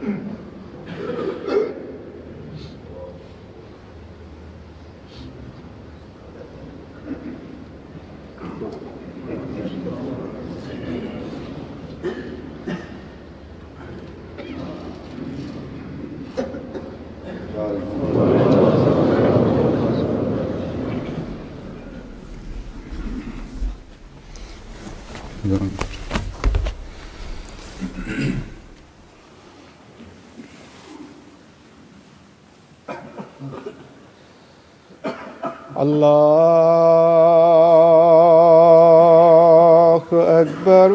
الله أكبر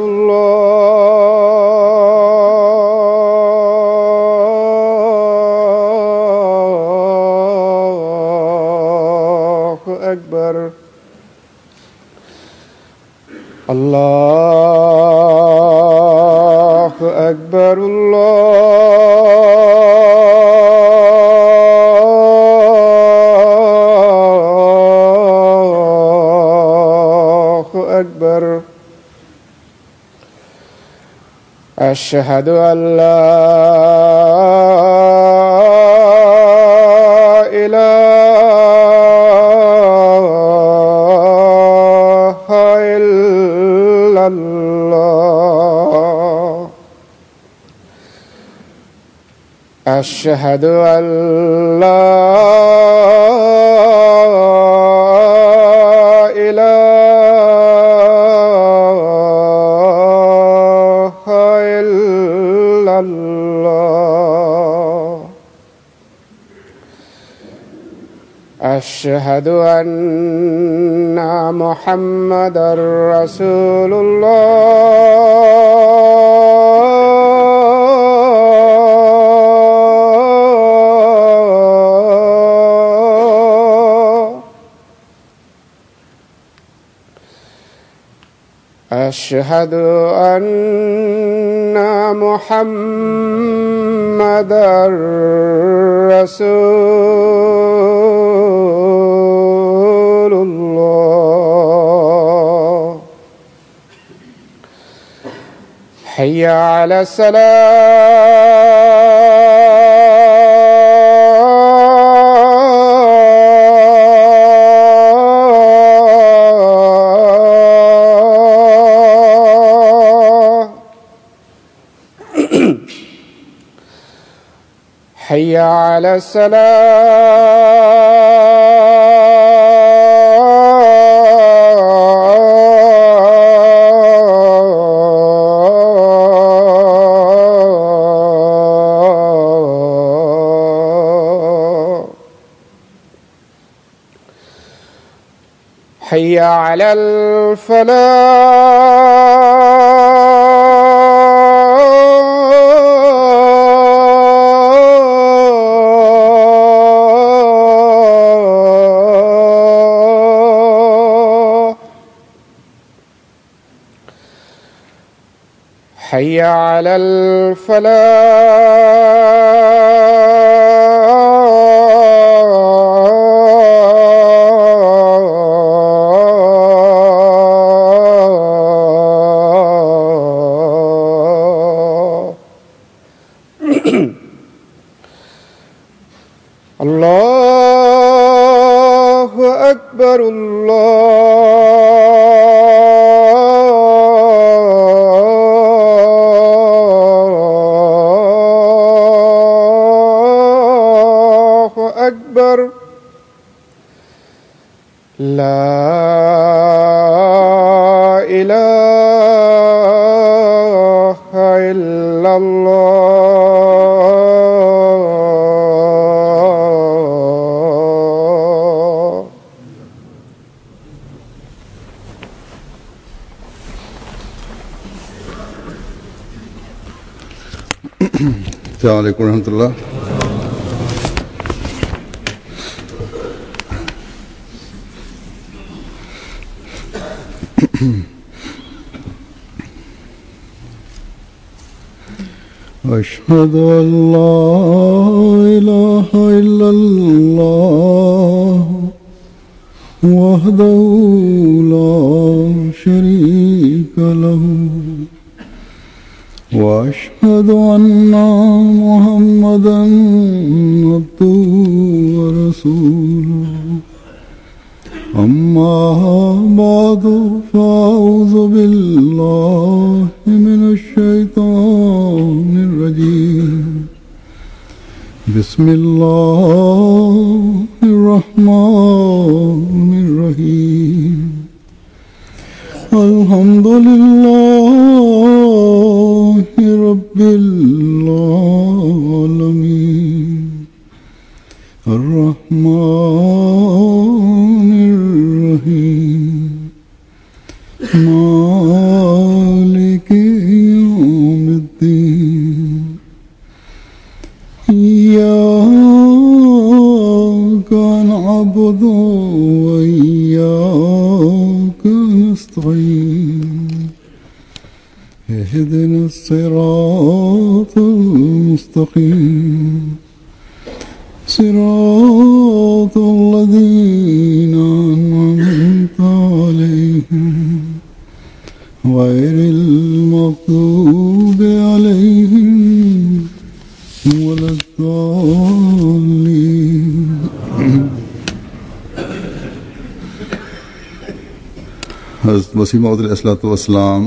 الله أكبر الله أكبر الله أكبر أشهد أن لا إله إلا الله أشهد أن لا إله إلا الله أشهد أن محمدا رسول الله أشهد أن محمدا رسول الله حي على السلام حي على السلام حي على الفلاح حي على الفلاح الله أكبر الله أكبر لا إله إلا الله السلام عليكم ورحمة الله أشهد أن لا إله إلا الله وحده لا شريك له واشهد ان محمدا عبده ورسوله اما بعد فاعوذ بالله من الشيطان الرجيم بسم الله الرحمن الرحيم الحمد لله رب العالمين الرحمن الرحيم مالك يوم الدين إياك نعبد وإياك نستعين اهدنا الصراط المستقيم صراط الذين أنعمت عليهم غير المغضوب عليهم ولا الضالين हज़रत वसीम वसलाम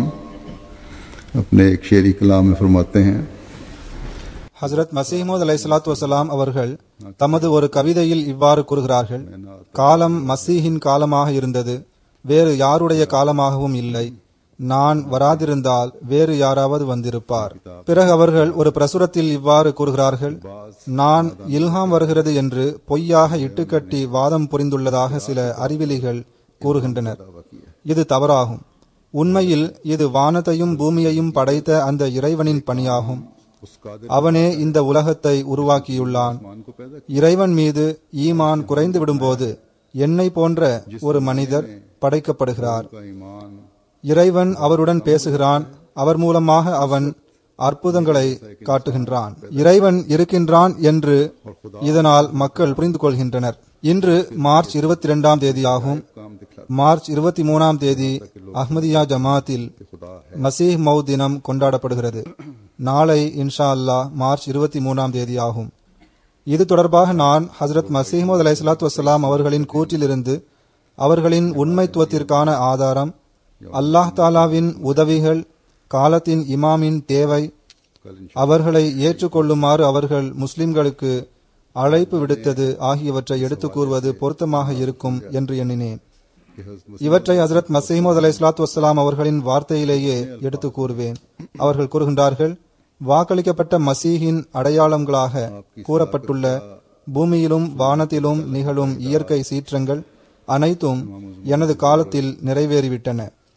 अपने एक शेरी कलाम में फरमाते हैं ஹசரத் மசீமது அலை சலாத்து வசலாம் அவர்கள் தமது ஒரு கவிதையில் இவ்வாறு கூறுகிறார்கள் காலம் மசீஹின் காலமாக இருந்தது வேறு யாருடைய காலமாகவும் இல்லை நான் வராதிருந்தால் வேறு யாராவது வந்திருப்பார் பிறகு அவர்கள் ஒரு பிரசுரத்தில் இவ்வாறு கூறுகிறார்கள் நான் இல்ஹாம் வருகிறது என்று பொய்யாக இட்டுக்கட்டி வாதம் புரிந்துள்ளதாக சில அறிவிலிகள் கூறுகின்றனர் இது தவறாகும் உண்மையில் இது வானத்தையும் பூமியையும் படைத்த அந்த இறைவனின் பணியாகும் அவனே இந்த உலகத்தை உருவாக்கியுள்ளான் இறைவன் மீது ஈமான் குறைந்து விடும்போது என்னை போன்ற ஒரு மனிதர் படைக்கப்படுகிறார் இறைவன் அவருடன் பேசுகிறான் அவர் மூலமாக அவன் அற்புதங்களை காட்டுகின்றான் இறைவன் இருக்கின்றான் என்று இதனால் மக்கள் புரிந்து கொள்கின்றனர் இன்று மார்ச் இருபத்தி இரண்டாம் தேதி ஆகும் மார்ச் இருபத்தி மூணாம் தேதி அஹ்மதியா ஜமாத்தில் மசீஹ் மவுத் தினம் கொண்டாடப்படுகிறது நாளை இன்ஷா அல்லாஹ் மார்ச் இருபத்தி மூணாம் தேதி ஆகும் இது தொடர்பாக நான் ஹசரத் மசீமது அலை சலாத்து வசலாம் அவர்களின் கூற்றிலிருந்து அவர்களின் உண்மைத்துவத்திற்கான ஆதாரம் அல்லாஹ் தாலாவின் உதவிகள் காலத்தின் இமாமின் தேவை அவர்களை ஏற்றுக்கொள்ளுமாறு அவர்கள் முஸ்லிம்களுக்கு அழைப்பு விடுத்தது ஆகியவற்றை எடுத்துக் கூறுவது பொருத்தமாக இருக்கும் என்று எண்ணினேன் இவற்றை ஹசரத் மசீமது அலை சலாத்து வசலாம் அவர்களின் வார்த்தையிலேயே எடுத்து கூறுவேன் அவர்கள் கூறுகின்றார்கள் வாக்களிக்கப்பட்ட மசீஹின் அடையாளங்களாக கூறப்பட்டுள்ள பூமியிலும் வானத்திலும் நிகழும் இயற்கை சீற்றங்கள் அனைத்தும் எனது காலத்தில் நிறைவேறிவிட்டன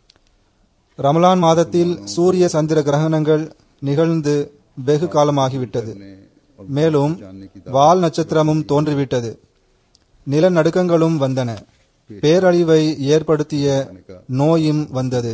ரமலான் மாதத்தில் சூரிய சந்திர கிரகணங்கள் நிகழ்ந்து வெகு காலமாகிவிட்டது மேலும் வால் நட்சத்திரமும் தோன்றிவிட்டது நிலநடுக்கங்களும் வந்தன பேரழிவை ஏற்படுத்திய நோயும் வந்தது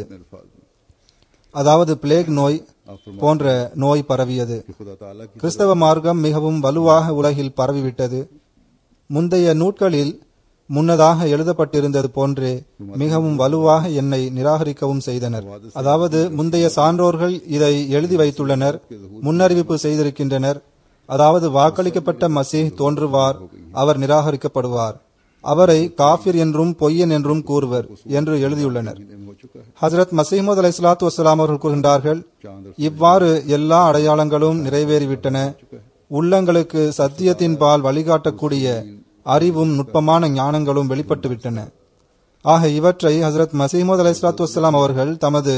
அதாவது பிளேக் நோய் போன்ற நோய் பரவியது கிறிஸ்தவ மார்க்கம் மிகவும் வலுவாக உலகில் பரவிவிட்டது முந்தைய நூட்களில் முன்னதாக எழுதப்பட்டிருந்தது போன்றே மிகவும் வலுவாக என்னை நிராகரிக்கவும் செய்தனர் அதாவது முந்தைய சான்றோர்கள் இதை எழுதி வைத்துள்ளனர் முன்னறிவிப்பு செய்திருக்கின்றனர் அதாவது வாக்களிக்கப்பட்ட மசீஹ் தோன்றுவார் அவர் நிராகரிக்கப்படுவார் அவரை காஃபிர் என்றும் பொய்யன் என்றும் கூறுவர் என்று எழுதியுள்ளனர் ஹசரத் மசீமது அலை சலாத்து வசலாம் அவர்கள் கூறுகின்றார்கள் இவ்வாறு எல்லா அடையாளங்களும் நிறைவேறிவிட்டன உள்ளங்களுக்கு சத்தியத்தின் பால் வழிகாட்டக்கூடிய அறிவும் நுட்பமான ஞானங்களும் வெளிப்பட்டுவிட்டன ஆக இவற்றை ஹசரத் மசீமது அலை சலாத்து வசலாம் அவர்கள் தமது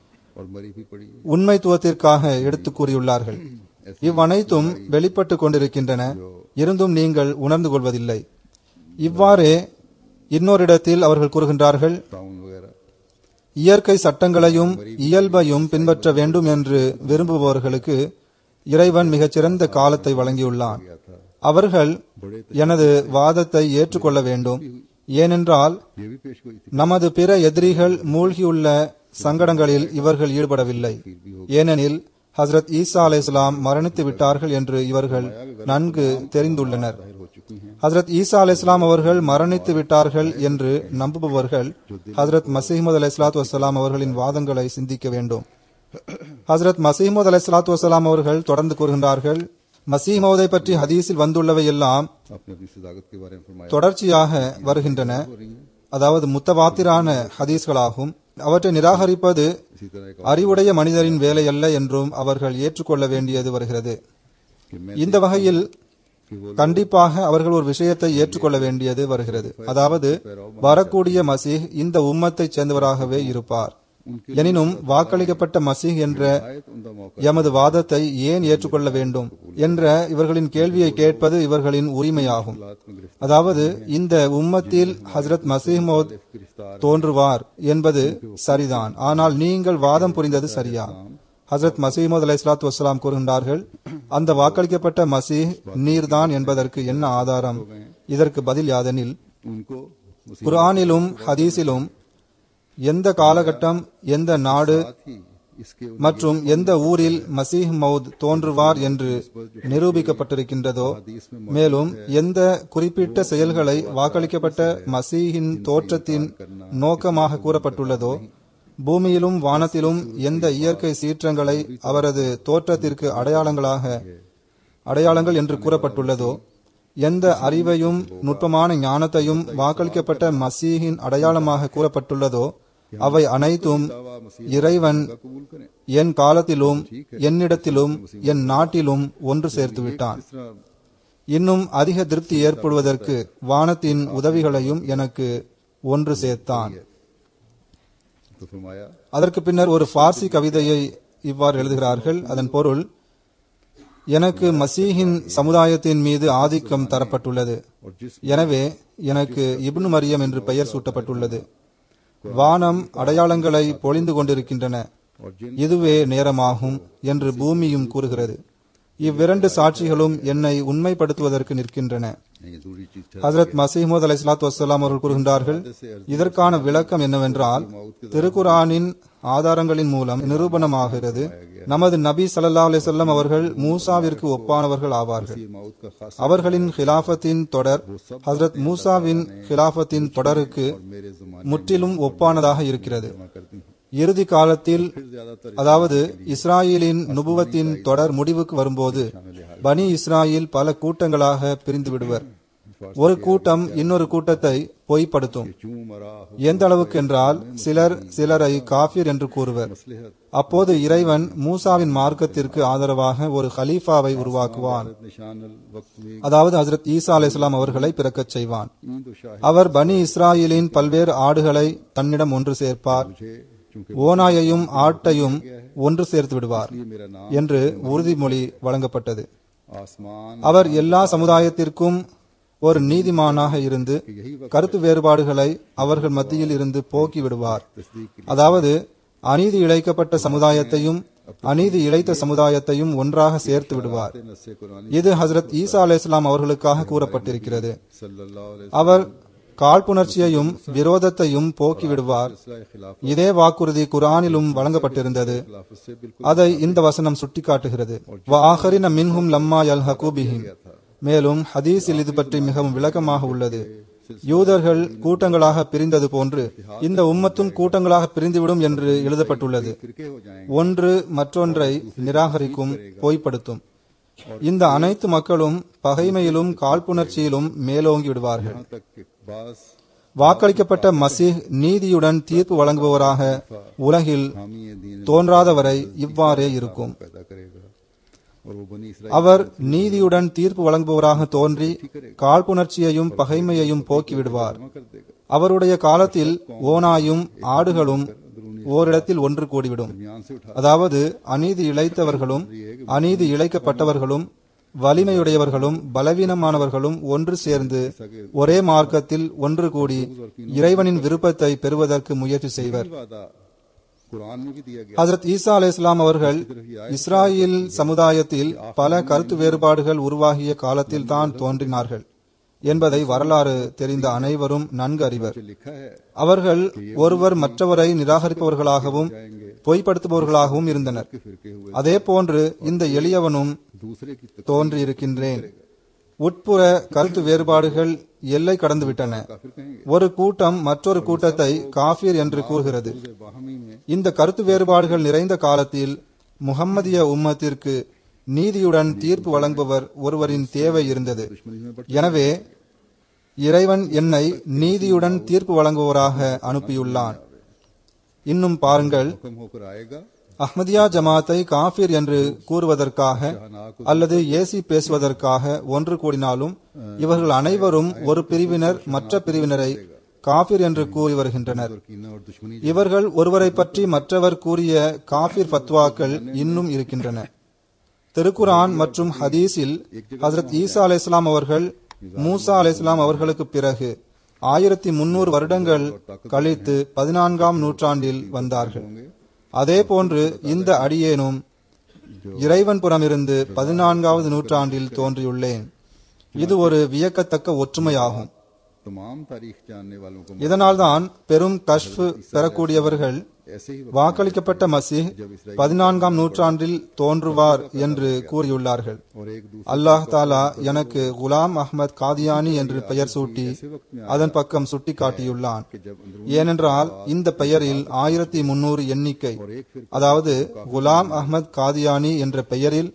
உண்மைத்துவத்திற்காக எடுத்து கூறியுள்ளார்கள் இவ்வனைத்தும் வெளிப்பட்டு கொண்டிருக்கின்றன இருந்தும் நீங்கள் உணர்ந்து கொள்வதில்லை இவ்வாறே இன்னொரிடத்தில் அவர்கள் கூறுகின்றார்கள் இயற்கை சட்டங்களையும் இயல்பையும் பின்பற்ற வேண்டும் என்று விரும்புபவர்களுக்கு இறைவன் மிகச்சிறந்த காலத்தை வழங்கியுள்ளான் அவர்கள் எனது வாதத்தை ஏற்றுக்கொள்ள வேண்டும் ஏனென்றால் நமது பிற எதிரிகள் மூழ்கியுள்ள சங்கடங்களில் இவர்கள் ஈடுபடவில்லை ஏனெனில் ஹசரத் ஈசா அலை இஸ்லாம் மரணித்து விட்டார்கள் என்று இவர்கள் நன்கு தெரிந்துள்ளனர் ஹசரத் ஈசா அலை இஸ்லாம் அவர்கள் மரணித்து விட்டார்கள் என்று நம்புபவர்கள் ஹசரத் மசீமது அலை இஸ்லாத்து வசலாம் அவர்களின் வாதங்களை சிந்திக்க வேண்டும் ஹசரத் மசீமோத் அலை சலாத்து வசலாம் அவர்கள் தொடர்ந்து கூறுகின்றார்கள் மசீமோதை பற்றி ஹதீஸில் வந்துள்ளவை எல்லாம் आपने अपनी सदाकत के बारे में फरमाया தொடர்ச்சியாக வருகின்றன அதாவது முத்தவாத்திரான ஹதீஸ்களாகும் அவற்றை நிராகரிப்பது इसी तरह एक அறிவுடைய மனிதரின் வேலை அல்ல என்றும் அவர்கள் ஏற்றுக்கொள்ள வேண்டியது வருகிறது कि मैं இந்த வகையில் கண்டிப்பாக அவர்கள் ஒரு விஷயத்தை ஏற்றுக்கொள்ள வேண்டியது வருகிறது அதாவது வரக்கூடிய மசீஹ் இந்த உம்மத்தைச் சேர்ந்தவராகவே இருப்பார் எனினும் வாக்களிக்கப்பட்ட மசீஹ் என்ற आयत उमदा मौका எமது வாதத்தை ஏன் ஏற்றுக்கொள்ள வேண்டும் என்ற இவர்களின் கேள்வியை கேட்பது இவர்களின் உரிமையாகும் हालात में गिरफ्तार அதாவது இந்த உம்மத்தில் ஹஜரத் மசீமோத் गिरफ्तार தோன்றுவார் என்பது சரிதான் ஆனால் நீங்கள் வாதம் புரிந்தது சரியா ஹசரத் மசீமது அலை சலாத்து வசலாம் கூறுகின்றார்கள் அந்த வாக்களிக்கப்பட்ட மசீஹ் நீர்தான் என்பதற்கு என்ன ஆதாரம் இதற்கு பதில் யாதெனில் उनको मुसीबत குர்ஆனிலும் ஹதீஸிலும் எந்த காலகட்டம் எந்த நாடு ही इसके மற்றும் எந்த ஊரில் மசீஹ் மவுத் தோன்றுவார் என்று நிரூபிக்கப்பட்டிருக்கின்றதோ மேலும் எந்த குறிப்பிட்ட செயல்களை வாக்களிக்கப்பட்ட மசீஹின் தோற்றத்தின் நோக்கமாக கூறப்பட்டுள்ளதோ பூமியிலும் வானத்திலும் எந்த இயற்கை சீற்றங்களை அவரது தோற்றத்திற்கு அடையாளங்களாக அடையாளங்கள் என்று கூறப்பட்டுள்ளதோ எந்த அறிவையும் நுட்பமான ஞானத்தையும் வாக்களிக்கப்பட்ட மசீஹின் அடையாளமாக கூறப்பட்டுள்ளதோ அவை அனைத்தும் இறைவன் कबूल करें என் காலத்திலும் என்னிடத்திலும் என் நாட்டிலும் ஒன்று சேர்த்து விட்டான் इस तरह இன்னும் அதிக திருப்தி ஏற்படுவதற்கு வானத்தின் உதவிகளையும் எனக்கு ஒன்று சேர்த்தான் तो फरमाया அதற்கு பின்னர் ஒரு பார்சி கவிதையை இவ்வாறு எழுதுகிறார்கள் அதன் பொருள் எனக்கு மசீஹின் சமுதாயத்தின் மீது ஆதிக்கம் தரப்பட்டுள்ளது और जिस எனவே எனக்கு இப்னு மரியம் என்று பெயர் சூட்டப்பட்டுள்ளது வானம் அடையாளங்களை பொழிந்து கொண்டிருக்கின்றன और जिन இதுவே நேரமாகும் என்று பூமியும் கூறுகிறது இவ்விரண்டு சாட்சிகளும் என்னை உண்மைப்படுத்துவதற்கு நிற்கின்றன ये दूसरी चीज ठहर ஹசரத் மசீமது அலை சலாத்து வசலாம் அவர்கள் கூறுகின்றார்கள் இதற்கான விளக்கம் என்னவென்றால் திருக்குரானின் ஆதாரங்களின் மூலம் நிரூபணமாகிறது நமது நபி ஸல்லல்லாஹு அலைஹி வஸல்லம் அவர்கள் மூசாவிற்கு ஒப்பானவர்கள் ஆவார்கள் ये मौत का खास அவர்களின் ஹிலாஃபத்தின் தொடர் ஹசரத் மூசாவின் ஹிலாஃபத்தின் தொடருக்கு मेरे जमाने முற்றிலும் ஒப்பானதாக இருக்கிறது में करती हूँ இறுதி காலத்தில் ज्यादातर அதாவது இஸ்ராயேலின் நுபுவத்தின் தொடர் முடிவுக்கு வரும்போது பனி இஸ்ராயேல் பல கூட்டங்களாக பிரிந்து விடுவர் ஒரு கூட்டம் இன்னொரு கூட்டத்தை பொய்ப்படுத்தும் क्यों मरा எந்த அளவுக்கு என்றால் சிலர் சிலரை காஃபிர் என்று கூறுவர் அப்போது இறைவன் மூசாவின் மார்க்கத்திற்கு ஆதரவாக ஒரு ஹலீஃபாவை உருவாக்குவான் निशान वक्त में அதாவது ஹசரத் ஈசா அலைஹிஸ்ஸலாம் அவர்களை பிறக்கச் செய்வான் ईंद शाह அவர் பனி இஸ்ராயேலின் பல்வேறு ஆடுகளை தன்னிடம் ஒன்று சேர்ப்பார் मुझे चूंकि ஓநாயையும் ஆட்டையும் ஒன்று சேர்த்து விடுவார் ये मेरा नाम என்று உறுதிமொழி வழங்கப்பட்டது आसमान அவர் எல்லா சமுதாயத்திற்கும் ஒரு நீதிமானாக இருந்து கருத்து வேறுபாடுகளை அவர்கள் மத்தியில் இருந்து போக்கி விடுவார் तस्दीक அதாவது அநீதி இழைக்கப்பட்ட சமுதாயத்தையும் அநீதி இழைத்த சமுதாயத்தையும் ஒன்றாக சேர்த்து விடுவார் नस्से कुरानी இது ஹசரத் ஈசா அலைஹிஸ்ஸலாம் அவர்களுக்காக கூறப்பட்டிருக்கிறது सल्लल्लाहु अलैहि அவர் காழ்ப்புணர்ச்சியையும் விரோதத்தையும் போக்கி விடுவார் वसल्लम खिलाफ இதே வாக்குறுதி குரானிலும் வழங்கப்பட்டிருந்தது खिलाफत से बिल्कुल அதை இந்த வசனம் சுட்டிக்காட்டுகிறது வஆஹரின மின்ஹும் லம்மா யல்ஹகு பிஹிம் மேலும் ஹதீஸில் இது பற்றி மிகவும் விளக்கமாக உள்ளது யூதர்கள் கூட்டங்களாக பிரிந்தது போன்று இந்த உம்மத்தும் கூட்டங்களாக பிரிந்துவிடும் என்று எழுதப்பட்டுள்ளது फिरके हो जाएंगे ஒன்று மற்றொன்றை நிராகரிக்கும் பொய்ப்படுத்தும் இந்த அனைத்து மக்களும் பகைமையிலும் காழ்ப்புணர்ச்சியிலும் மேலோங்கி விடுவார்கள் यहाँ तक कि बास வாக்களிக்கப்பட்ட மசீஹ் நீதியுடன் தீர்ப்பு வழங்குபவராக உலகில் हामी दीन தோன்றாதவரை இவ்வாறே இருக்கும் पैदा करेगा और वो बनी इसराइल அவர் நீதியுடன் தீர்ப்பு வழங்குபவராக தோன்றி காழ்ப்புணர்ச்சியையும் பகைமையையும் போக்கிவிடுவார் कर देगा அவருடைய காலத்தில் ஓனாயும் ஆடுகளும் ஓரிடத்தில் ஒன்று கூடிவிடும் ध्यान से उठा அதாவது அநீதி இழைத்தவர்களும் அநீதி இழைக்கப்பட்டவர்களும் வலிமையுடையவர்களும் பலவீனமானவர்களும் ஒன்று சேர்ந்து ஒரே மார்க்கத்தில் ஒன்று கூடி இறைவனின் விருப்பத்தை பெறுவதற்கு முயற்சி செய்வர் वादा कुरान में भी दिया गया ஹசரத் ஈசா அலைஹிஸ்ஸலாம் அவர்கள் இஸ்ராயேல் சமுதாயத்தில் பல கருத்து வேறுபாடுகள் உருவாகிய காலத்தில் தான் தோன்றினார்கள் என்பதை வரலாறு தெரிந்த அனைவரும் நன்கு அறிவர் जो लिखा है அவர்கள் ஒருவர் மற்றவரை நிராகரிப்பவர்களாகவும் பொய்ப்படுத்துபவர்களாகவும் இருந்தனர் कि फिरके हुए அதே போன்று இந்த எளியவனும் दूसरे की तक தோன்றியிருக்கின்றேன் உட்புற கருத்து வேறுபாடுகள் எல்லை கடந்துவிட்டன काफिर कहेंगे ஒரு கூட்டம் மற்றொரு கூட்டத்தை காஃபிர் என்று கூறுகிறது बाहमी में இந்த கருத்து வேறுபாடுகள் நிறைந்த காலத்தில் முகம்மதிய உம்மத்திற்கு நீதியுடன் தீர்ப்பு வழங்குபவர் ஒருவரின் தேவை இருந்தது दुश्मनी में बढ़ எனவே இறைவன் என்னை நீதியுடன் தீர்ப்பு வழங்குவோராக அனுப்பியுள்ளான் இன்னும் பாருங்கள் हुक्म होकर आएगा அஹ்மதியா ஜமாத்தை காஃபிர் என்று கூறுவதற்காக அல்லது ஏசி பேசுவதற்காக ஒன்று கூடினாலும் இவர்கள் அனைவரும் ஒரு பிரிவினர் மற்ற பிரிவினரை காஃபிர் என்று கூறி வருகின்றனர் और कीना और दुश्मनी இவர்கள் ஒருவரை பற்றி மற்றவர் கூறிய காஃபிர் ஃபத்வாக்கள் இன்னும் இருக்கின்றன திருக்குரான் மற்றும் ஹதீஸில் ஹசரத் ஈசா அலைஹிஸ்ஸலாம் அவர்கள் மூசா அலைஹிஸ்ஸலாம் அவர்களுக்கு பிறகு ஆயிரத்தி முன்னூறு வருடங்கள் கழித்து பதினான்காம் நூற்றாண்டில் வந்தார்கள் அதே போன்று இந்த அடியேனும் இறைவன் புறமிருந்து பதினான்காவது நூற்றாண்டில் தோன்றியுள்ளேன் இது ஒரு வியக்கத்தக்க ஒற்றுமையாகும் तमाम तारीख जानने वालों को இதனால்தான் பெரும் கஷ்ஃப் பெறக்கூடியவர்கள் ऐसे ही வாக்களிக்கப்பட்ட மசீஹ் பதினான்காம் நூற்றாண்டில் தோன்றுவார் என்று கூறியுள்ளார்கள் और एक दूसरे அல்லாஹ் தாலா எனக்கு குலாம் அஹ்மத் காதியானி என்று பெயர் சூட்டி அதன் பக்கம் சுட்டி காட்டியுள்ளான் जब अंदर ஏனென்றால் இந்த பெயரில் ஆயிரத்தி முன்னூறு எண்ணிக்கை அதாவது குலாம் அஹ்மத் காதியானி என்ற பெயரில்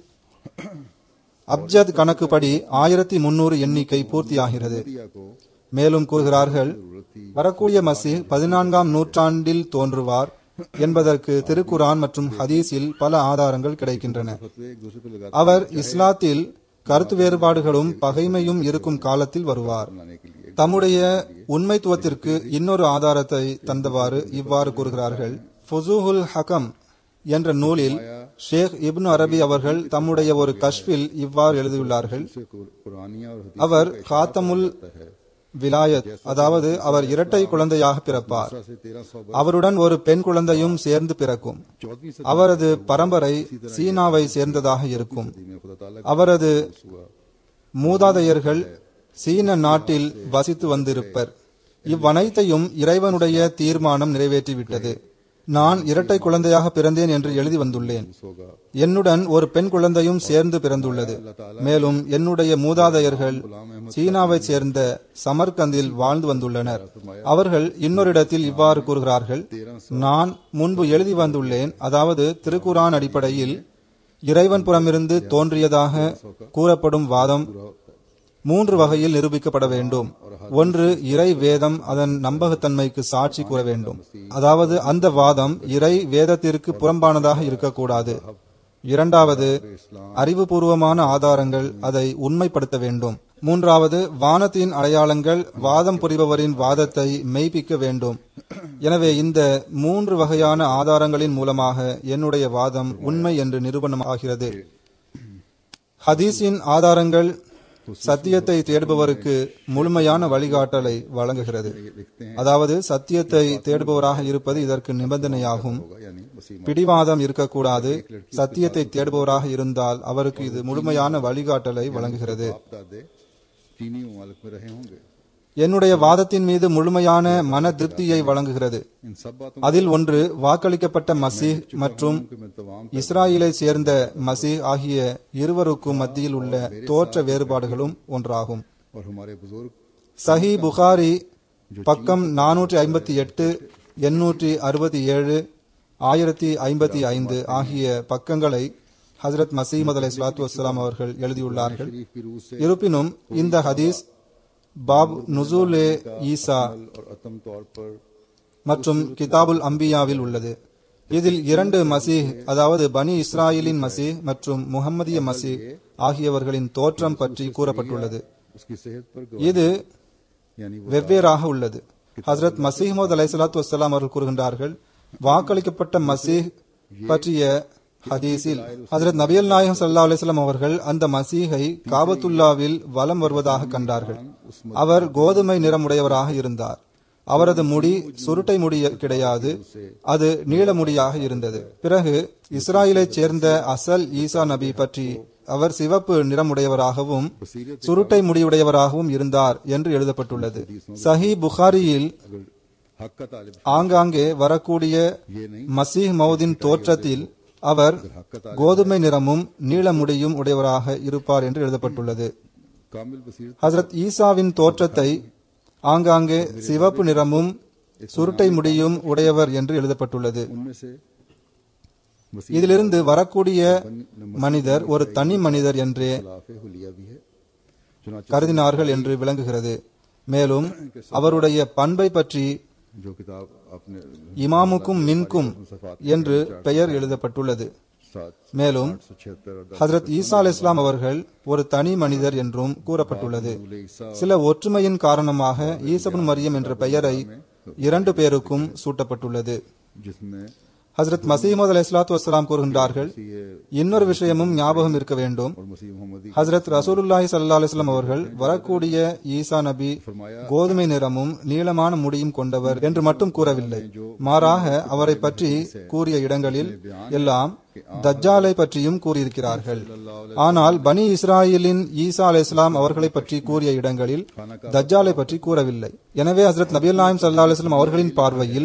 அப்ஜத் கணக்குப்படி ஆயிரத்தி முன்னூறு எண்ணிக்கை பூர்த்தியாகிறது दिया को மேலும் கூறுகிறார்கள் வரக்கூடிய மசீஹ் பதினான்காம் நூற்றாண்டில் தோன்றுவார் என்பதற்கு திருக்குரான் மற்றும் ஹதீஸில் பல ஆதாரங்கள் கிடைக்கின்றன फतवे एक दूसरे पर लगा அவர் இஸ்லாத்தில் கருத்து வேறுபாடுகளும் பகைமையும் இருக்கும் காலத்தில் வருவார் लाने के लिए தம்முடைய உண்மைத்துவத்திற்கு இன்னொரு ஆதாரத்தை தந்தவாறு இவ்வாறு கூறுகிறார்கள் ஃபுசூஹுல் ஹகம் என்ற நூலில் ஷேக் இப்னு அரபி அவர்கள் தம்முடைய ஒரு கஷ்பில் இவ்வாறு எழுதியுள்ளார்கள் से कुरानिया और हदीस அவர் காத்தமுல் விலாயத் அதாவது அவர் இரட்டை குழந்தையாக பிறப்பார் से तेरह सौ அவருடன் ஒரு பெண் குழந்தையும் சேர்ந்து பிறக்கும் चौदहवीं सदी அவரது பரம்பரை சீனாவை சேர்ந்ததாக இருக்கும் में खुदा ताला அவரது மூதாதையர்கள் சீன நாட்டில் வசித்து வந்திருப்பர் இவ்வனைத்தையும் இறைவனுடைய தீர்மானம் நிறைவேற்றிவிட்டது நான் இரட்டை குழந்தையாக பிறந்தேன் என்று எழுதி வந்துள்ளேன் होगा என்னுடன் ஒரு பெண் குழந்தையும் சேர்ந்து பிறந்துள்ளது மேலும் என்னுடைய மூதாதையர்கள் சீனாவைச் சேர்ந்த சமர்கந்தில் வாழ்ந்து வந்துள்ளனர் அவர்கள் இன்னொரு இடத்தில் இவ்வாறு கூறுகிறார்கள் நான் முன்பு எழுதி வந்துள்ளேன் அதாவது திருக்குரான் அடிப்படையில் இறைவன் புறமிருந்து தோன்றியதாக கூறப்படும் வாதம் மூன்று வகையில் நிரூபிக்கப்பட வேண்டும் ஒன்று இறை வேதம் அதன் நம்பகத்தன்மைக்கு சாட்சி கூற வேண்டும் அதாவது அந்த வாதம் இறை வேதத்திற்கு புறம்பானதாக இருக்கக்கூடாது இரண்டாவது அறிவுபூர்வமான ஆதாரங்கள் அதை உண்மைப்படுத்த வேண்டும் மூன்றாவது வானத்தின் அடையாளங்கள் வாதம் புரிபவரின் வாதத்தை மெய்ப்பிக்க வேண்டும் எனவே இந்த மூன்று வகையான ஆதாரங்களின் மூலமாக என்னுடைய வாதம் உண்மை என்று நிரூபணமாகிறது ஹதீஸின் ஆதாரங்கள் சத்தியத்தை தேடுபவருக்கு முழுமையான வழிகாட்டலை வழங்குகிறது அதாவது சத்தியத்தை தேடுபவராக இருப்பது இதற்கு நிபந்தனையாகும் यानी वसीम பிடிவாதம் இருக்கக்கூடாது சத்தியத்தை தேடுபவராக இருந்தால் அவருக்கு இது முழுமையான வழிகாட்டலை வழங்குகிறது दादे चीनी ममालिक में रहे होंगे என்னுடைய வாதத்தின் மீது முழுமையான மன திருப்தியை வழங்குகிறது इन सब बातों அதில் ஒன்று வாக்களிக்கப்பட்ட மசீஹ் மற்றும் के मैं तमाम இஸ்ராயலை சேர்ந்த மசீஹ் ஆகிய இருவருக்கும் மத்தியில் உள்ள தோற்ற வேறுபாடுகளும் ஒன்றாகும் और हमारे बुजुर्ग சஹி புகாரி பக்கம் நானூற்றி ஐம்பத்தி எட்டு எண்ணூற்றி அறுபத்தி ஏழு ஆயிரத்தி ஐம்பத்தி ஐந்து ஆகிய பக்கங்களை ஹஜரத் மசீமது அலை சலாத்து வசலாம் அவர்கள் எழுதியுள்ளார்கள் शरीफ की रूह से இருப்பினும் இந்த ஹதீஸ் பாப் நுசூலே ஈசா और अतम तौर पर மற்றும் கிதாபுல் அம்பியாவில் உள்ளது இதில் இரண்டு மசீஹ் அதாவது பனி இஸ்ராயலின் மசீஹ் மற்றும் முகம்மதிய மசீஹ் ஆகியவர்களின் தோற்றம் பற்றி கூறப்பட்டுள்ளது उसकी सेहत पर இது यानी वो வெவ்வேறாக உள்ளது ஹசரத் மசீஹ்மது அலை சலாத்து வசலாம் அவர்கள் கூறுகின்றார்கள் வாக்களிக்கப்பட்ட மசீஹ் பற்றிய ஹதீஸில் ஹசரத் நபியல் நாயகம் சல்லா அலிஸ்லாம் அவர்கள் அந்த மசீஹை காபத்துல்லாவில் வலம் வருவதாக கண்டார்கள் அவர் கோதுமை நிறமுடையவராக இருந்தார் அவரது முடி சுருட்டை முடி கிடையாது அது நீள முடியாக இருந்தது பிறகு இஸ்ராயலைச் சேர்ந்த அசல் ஈசா நபி பற்றி அவர் சிவப்பு நிறமுடையவராகவும் சுருட்டை முடியுடையவராகவும் இருந்தார் என்று எழுதப்பட்டுள்ளது சஹி புகாரியில் अगर हक का तालिब ஆங்காங்கே வரக்கூடிய மசீஹ் மௌதின் தோற்றத்தில் அவர் கோதுமை நிறமும் நீள முடியும் உடையவராக இருப்பார் என்று எழுதப்பட்டுள்ளது कामिल बसीरत ஹசரத் ஈசாவின் தோற்றத்தை ஆங்காங்கே சிவப்பு நிறமும் சுருட்டை முடியும் உடையவர் என்று எழுதப்பட்டுள்ளது उनमें से वसी இதிலிருந்து வரக்கூடிய மனிதர் ஒரு தனி மனிதர் என்றே खिलाफ हुलिया भी है चुनाच கருதினார்கள் என்று விளங்குகிறது மேலும் அவருடைய பண்பை பற்றி जो किताब आपने இமாமுக்கும் மின்கும் என்று பெயர் எழுதப்பட்டுள்ளது सात மேலும் सौ छिहत्तर और ஹசரத் ஈசா அல் இஸ்லாம் அவர்கள் ஒரு தனி மனிதர் என்றும் கூறப்பட்டுள்ளது ईसा சில ஒற்றுமையின் காரணமாக ஈசபுன் மரியம் என்ற பெயரை இரண்டு பேருக்கும் சூட்டப்பட்டுள்ளது जिसमें ஹசரத் மசீமது அலி இஸ்லாத்து வஸ்லாம் கூறுகின்றார்கள் ये இன்னொரு விஷயமும் ஞாபகம் இருக்க வேண்டும் और मसीह मोहम्मदी ஹசரத் ரசூலுல்லாஹி ஸல்லல்லாஹு அலைஹி வஸல்லம் அவர்கள் வரக்கூடிய ஈசா நபி கோதுமை நிறமும் நீளமான முடியும் கொண்டவர் என்று மட்டும் கூறவில்லை மாறாக அவரை பற்றி கூறிய இடங்களில் எல்லாம் தஜ்ஜாலை பற்றியும் கூறியிருக்கிறார்கள் ஆனால் பனி இஸ்ராயலின் ஈசா அலை இஸ்லாம் அவர்களை பற்றி கூறிய இடங்களில் தஜ்ஜாலை பற்றி கூறவில்லை எனவே ஹசரத் நபி நாயம் சல்லா அலிஸ்லாம் அவர்களின் பார்வையில்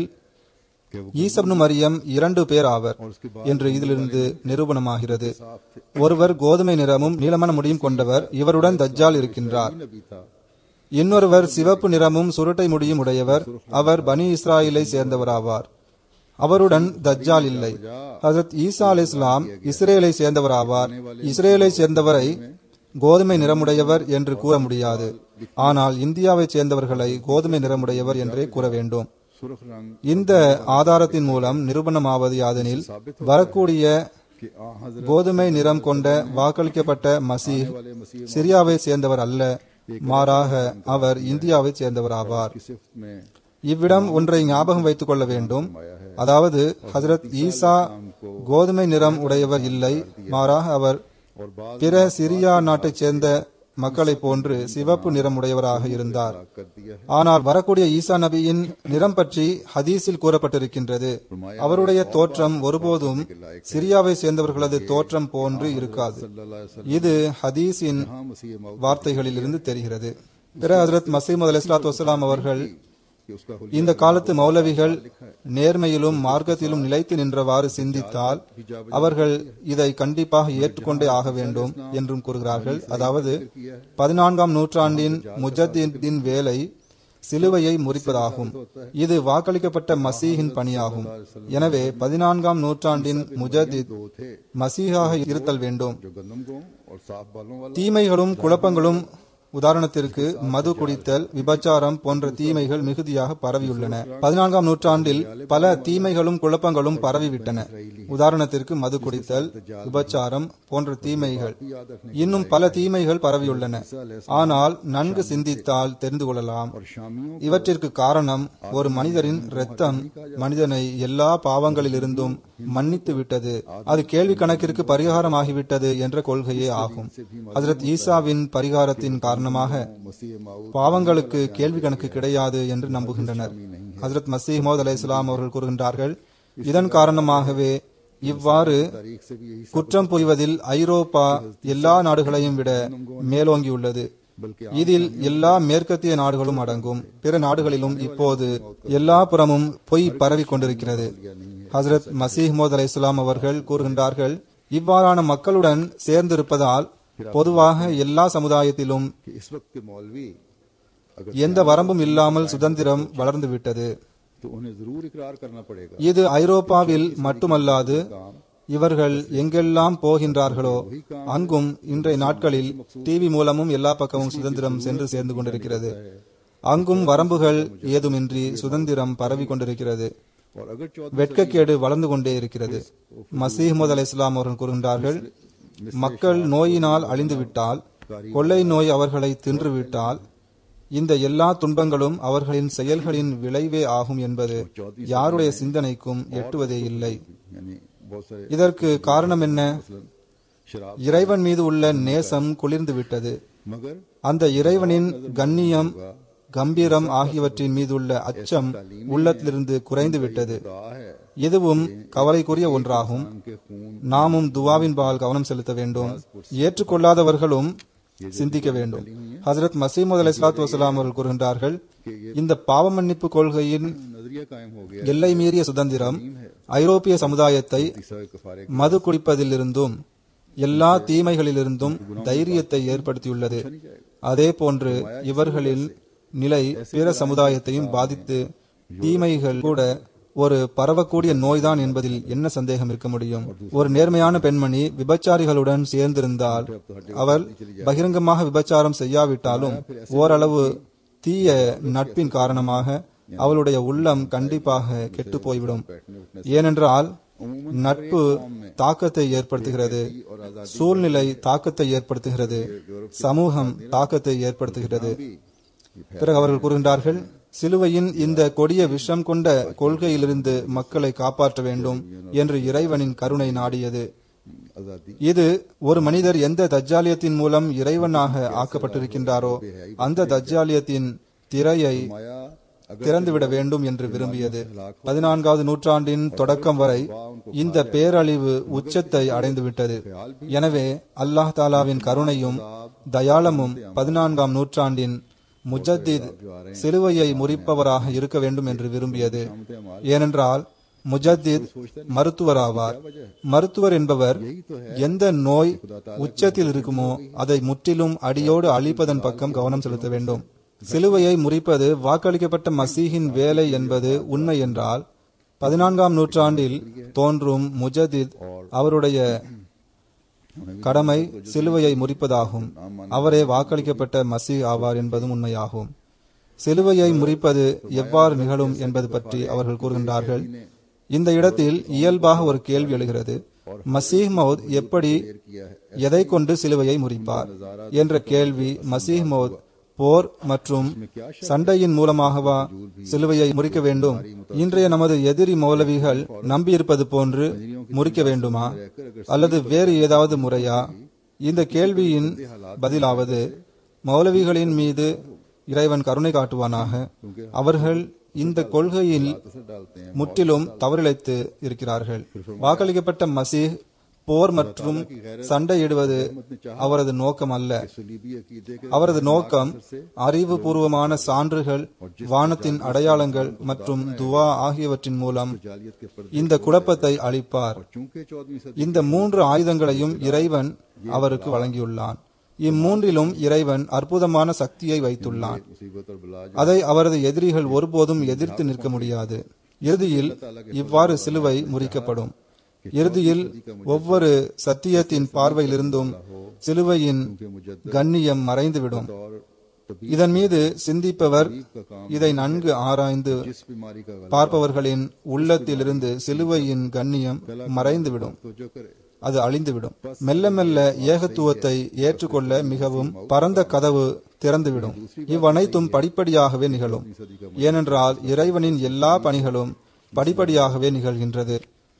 ஈசப்னு மரியம் இரண்டு பேர் ஆவர் என்று இதிலிருந்து நிரூபணமாகிறது ஒருவர் கோதுமை நிறமும் நீளமான முடியும் கொண்டவர் இவருடன் தஜ்ஜால் இருக்கின்றார் नबी था இன்னொருவர் சிவப்பு நிறமும் சுருட்டை முடியும் உடையவர் அவர் பனி இஸ்ராயலை சேர்ந்தவராவார் அவருடன் தஜ்ஜால் இல்லை ஹசரத் ஈசா அலி இஸ்லாம் இஸ்ரேலை சேர்ந்தவராவார் இஸ்ரேலை சேர்ந்தவரை கோதுமை நிறமுடையவர் என்று கூற முடியாது ஆனால் இந்தியாவைச் சேர்ந்தவர்களை கோதுமை நிறமுடையவர் என்றே கூற வேண்டும் सुर्ख रंग இந்த ஆதாரத்தின் மூலம் நிரூபணமாவது யாதெனில் வரக்கூடிய के आ हजरत கோதுமை நிறம் கொண்ட வாக்களிக்கப்பட்ட மசீஹ் சிரியாவை சேர்ந்தவர் அல்ல மாறாக அவர் இந்தியாவை சேர்ந்தவர் ஆவார் की सिफ्त में இவ்விடம் ஒன்றை ஞாபகம் வைத்துக் கொள்ள வேண்டும் அதாவது ஹசரத் ஈசா கோதுமை நிறம் உடையவர் இல்லை மாறாக அவர் और बाद பிற சிரியா நாட்டைச் சேர்ந்த மக்களைப் போன்று சிவப்பு நிறமுடையவராக இருந்தார் कर दिया है ஆனால் வரக்கூடிய ஈசா நபியின் நிறம் பற்றி ஹதீஸில் கூறப்பட்டிருக்கின்றது அவருடைய தோற்றம் ஒருபோதும் சிரியாவை சேர்ந்தவர்களது தோற்றம் போன்று இருக்காது सल्लल्लाहु अलैहि वसल्लम இது ஹதீஸின் हाँ मसीह मौत வார்த்தைகளில் இருந்து தெரிகிறது பிற ஹசரத் மசீமது அலிஸ்லாத்து வசலாம் அவர்கள் कि उसका हुल இந்த காலத்து மௌலவிகள் நேர்மையிலும் மார்க்கத்திலும் நிலைத்து நின்றவாறு சிந்தித்தால் அவர்கள் இதை கண்டிப்பாக ஏற்றுக்கொண்டே ஆக வேண்டும் என்றும் கூறுகிறார்கள் அதாவது பதினான்காம் நூற்றாண்டின் முஜத்தின் வேலை சிலுவையை முறிப்பதாகும் இது வாக்களிக்கப்பட்ட மசீஹின் பணியாகும் எனவே பதினான்காம் நூற்றாண்டின் முஜத்தித் दो थे மசீஹாக இருத்தல் வேண்டும் जो गंदम को और साफ बालों वाला தீமைகளும் குழப்பங்களும் உதாரணத்திற்கு மது குடித்தல் விபச்சாரம் போன்ற தீமைகள் மிகுதியாக பரவியுள்ளன பதினான்காம் நூற்றாண்டில் பல தீமைகளும் குழப்பங்களும் பரவிவிட்டன உதாரணத்திற்கு மது குடித்தல் விபச்சாரம் போன்ற தீமைகள் இன்னும் பல தீமைகள் பரவியுள்ளன ஆனால் நன்கு சிந்தித்தால் தெரிந்து கொள்ளலாம் और शामियों இவற்றிற்கு காரணம் ஒரு மனிதரின் இரத்தம் மனிதனை எல்லா பாவங்களிலிருந்தும் மன்னித்து விட்டது அது கேள்வி கணக்கிற்கு பரிகாரமாகிவிட்டது என்ற கொள்கையே ஆகும் ஹசரத் ஈசாவின் பரிகாரத்தின் காரணமாக मसीह माऊद பாவங்களுக்கு கேள்வி கணக்கு கிடையாது என்று நம்புகின்றனர் ஹசரத் மசீஹ் மோத் அலை இஸ்லாம் அவர்கள் கூறுகின்றார்கள் இதன் காரணமாகவே இவ்வாறு तारीख से भी यही குற்றம் புரிவதில் ஐரோப்பா எல்லா நாடுகளையும் விட மேலோங்கியுள்ளது இதில் எல்லா மேற்கத்திய நாடுகளும் அடங்கும் பிற நாடுகளிலும் இப்போது எல்லா புறமும் பொய் பரவி கொண்டிருக்கிறது ஹசரத் மசீஹ் மோத் அலை இஸ்லாம் அவர்கள் கூறுகின்றார்கள் இவ்வாறான மக்களுடன் சேர்ந்திருப்பதால் பொதுவாக எல்லா சமுதாயத்திலும் कि इस वक्त के मौलवी अगर எந்த வரம்பும் இல்லாமல் சுதந்திரம் வளர்ந்து விட்டது तो उन्हें जरूर इकरार करना पड़ेगा இது ஐரோப்பாவில் மட்டுமல்லாது இவர்கள் எங்கெல்லாம் போகின்றார்களோ அங்கும் இன்றைய நாட்களில் டிவி மூலமும் எல்லா பக்கமும் சுதந்திரம் சென்று சேர்ந்து கொண்டிருக்கிறது அங்கும் வரம்புகள் ஏதுமின்றி சுதந்திரம் பரவி கொண்டிருக்கிறது और अगर चौदह வெட்கக்கேடு வளர்ந்து கொண்டே இருக்கிறது மசீஹ்மது அலை இஸ்லாம் அவர்கள் கூறுகின்றார்கள் மக்கள் நோயினால் அழிந்துவிட்டால் கொள்ளை நோய் அவர்களை தின்றுவிட்டால் இந்த எல்லா துன்பங்களும் அவர்களின் செயல்களின் விளைவே ஆகும் என்பது யாருடைய சிந்தனைக்கும் எட்டுவதே இல்லை यानी बहुत सारे இதற்கு காரணம் என்ன शराब இறைவன் மீது உள்ள நேசம் குளிர்ந்து விட்டது मगर அந்த இறைவனின் கண்ணியம் கம்பீரம் ஆகியவற்றின் மீதுள்ள அச்சம் உள்ளத்திலிருந்து குறைந்து விட்டது रहा है இதுவும் கவலைக்குரிய ஒன்றாகும் उनके खून நாமும் துவாவின் பால் கவனம் செலுத்த வேண்டும் ஏற்றுக்கொள்ளாதவர்களும் சிந்திக்க வேண்டும் ஹசரத் மசீமது அலி சலாத்து வசலாம் அவர்கள் கூறுகின்றார்கள் இந்த பாவ மன்னிப்பு கொள்கையின் नजरिया कायम हो गया எல்லை மீறிய சுதந்திரம் ஐரோப்பிய சமுதாயத்தை तीसरा कफारे மது குடிப்பதிலிருந்தும் எல்லா தீமைகளிலிருந்தும் தைரியத்தை ஏற்படுத்தியுள்ளது नहीं जाएगा அதே போன்று இவர்களின் நிலை பிற சமுதாயத்தையும் பாதித்து தீமைகள் கூட ஒரு பரவக்கூடிய நோய்தான் என்பதில் என்ன சந்தேகம் இருக்க முடியும் ஒரு நேர்மையான பெண்மணி விபச்சாரிகளுடன் சேர்ந்திருந்தால் அவள் பகிரங்கமாக விபச்சாரம் செய்யாவிட்டாலும் ஓரளவு தீய நட்பின் காரணமாக அவளுடைய உள்ளம் கண்டிப்பாக கெட்டு போய்விடும் ஏனென்றால் நட்பு தாக்கத்தை ஏற்படுத்துகிறது சூழ்நிலை தாக்கத்தை ஏற்படுத்துகிறது சமூகம் தாக்கத்தை ஏற்படுத்துகிறது பிறகு அவர்கள் கூறுகின்றார்கள் சிலுவையின் இந்த கொடிய விஷம் கொண்ட கொள்கையிலிருந்து மக்களை காப்பாற்ற வேண்டும் என்று இறைவனின் கருணை நாடியது आज़ादी இது ஒரு மனிதர் எந்த தஜ்ஜாலியத்தின் மூலம் இறைவனாக ஆக்கப்பட்டிருக்கின்றாரோ அந்த தஜ்ஜாலியத்தின் திரையை माया अगर திறந்துவிட வேண்டும் என்று விரும்பியது பதினான்காவது நூற்றாண்டின் தொடக்கம் வரை இந்த பேரழிவு உச்சத்தை அடைந்துவிட்டது எனவே அல்லாஹ் தாலாவின் கருணையும் தயாளமும் பதினான்காம் நூற்றாண்டின் முஜத்தித் சிலுவையை முறிப்பவராக இருக்க வேண்டும் என்று விரும்பியது ஏனென்றால் முஜத்தித் மருத்துவராவார் மருத்துவர் என்பவர் எந்த நோய் உச்சத்தில் இருக்குமோ அதை முற்றிலும் அடியோடு அழிப்பதன் பக்கம் கவனம் செலுத்த வேண்டும் சிலுவையை முறிப்பது வாக்களிக்கப்பட்ட மசீஹின் வேலை என்பது உண்மை என்றால் பதினான்காம் நூற்றாண்டில் தோன்றும் முஜதித் அவருடைய கடமை சிலுவையை முறிப்பதாகும் அவரே வாக்களிக்கப்பட்ட மசீஹ் ஆவார் என்பதும் உண்மையாகும் சிலுவையை முறிப்பது எவ்வாறு நிகழும் என்பது பற்றி அவர்கள் கூறுகின்றார்கள் இந்த இடத்தில் இயல்பாக ஒரு கேள்வி எழுகிறது மசீஹ் மௌத் எப்படி எதை கொண்டு சிலுவையை முறிப்பார் என்ற கேள்வி மசீஹ் மௌத் போர் மற்றும் சண்டையின் மூலமாகவா சிலுவையை முறிக்க வேண்டும் இன்றைய நமது எதிரி மௌலவிகள் நம்பியிருப்பது போன்று முறிக்க வேண்டுமா அல்லது வேறு ஏதாவது முறையா இந்த கேள்வியின் பதிலாவது மௌலவிகளின் மீது இறைவன் கருணை காட்டுவானாக அவர்கள் இந்த கொள்கையில் முற்றிலும் தவறிழைத்து இருக்கிறார்கள் வாக்களிக்கப்பட்ட மசீஹ் போர் மற்றும் சண்டையிடுவது அவரது நோக்கம் அல்ல सलीबी अकीदे के அவரது நோக்கம் அறிவுபூர்வமான சான்றுகள் வானத்தின் அடையாளங்கள் மற்றும் துவா ஆகியவற்றின் மூலம் जालियत के पर्दे இந்த குழப்பத்தை அளிப்பார் चूंकि चौदहवीं सदी இந்த மூன்று ஆயுதங்களையும் இறைவன் அவருக்கு வழங்கியுள்ளான் இம்மூன்றிலும் இறைவன் அற்புதமான சக்தியை வைத்துள்ளான் मुसीबत और बला அதை அவரது எதிரிகள் ஒருபோதும் எதிர்த்து நிற்க முடியாது இறுதியில் இவ்வாறு சிலுவை முறிக்கப்படும் இறுதியில் ஒவ்வொரு சத்தியத்தின் பார்வையிலிருந்தும் சிலுவையின் கண்ணியம் மறைந்துவிடும் और तभी இதன் மீது சிந்திப்பவர் இதை நன்கு ஆராய்ந்து इस बीमारी का गला பார்ப்பவர்களின் உள்ளத்திலிருந்து சிலுவையின் கண்ணியம் மறைந்துவிடும் तो जो करे அது அழிந்துவிடும் மெல்ல மெல்ல ஏகத்துவத்தை ஏற்றுக்கொள்ள மிகவும் பரந்த கதவு திறந்துவிடும் இவ்வனைத்தும் படிப்படியாகவே நிகழும் ஏனென்றால் இறைவனின் எல்லா பணிகளும் படிப்படியாகவே நிகழ்கின்றது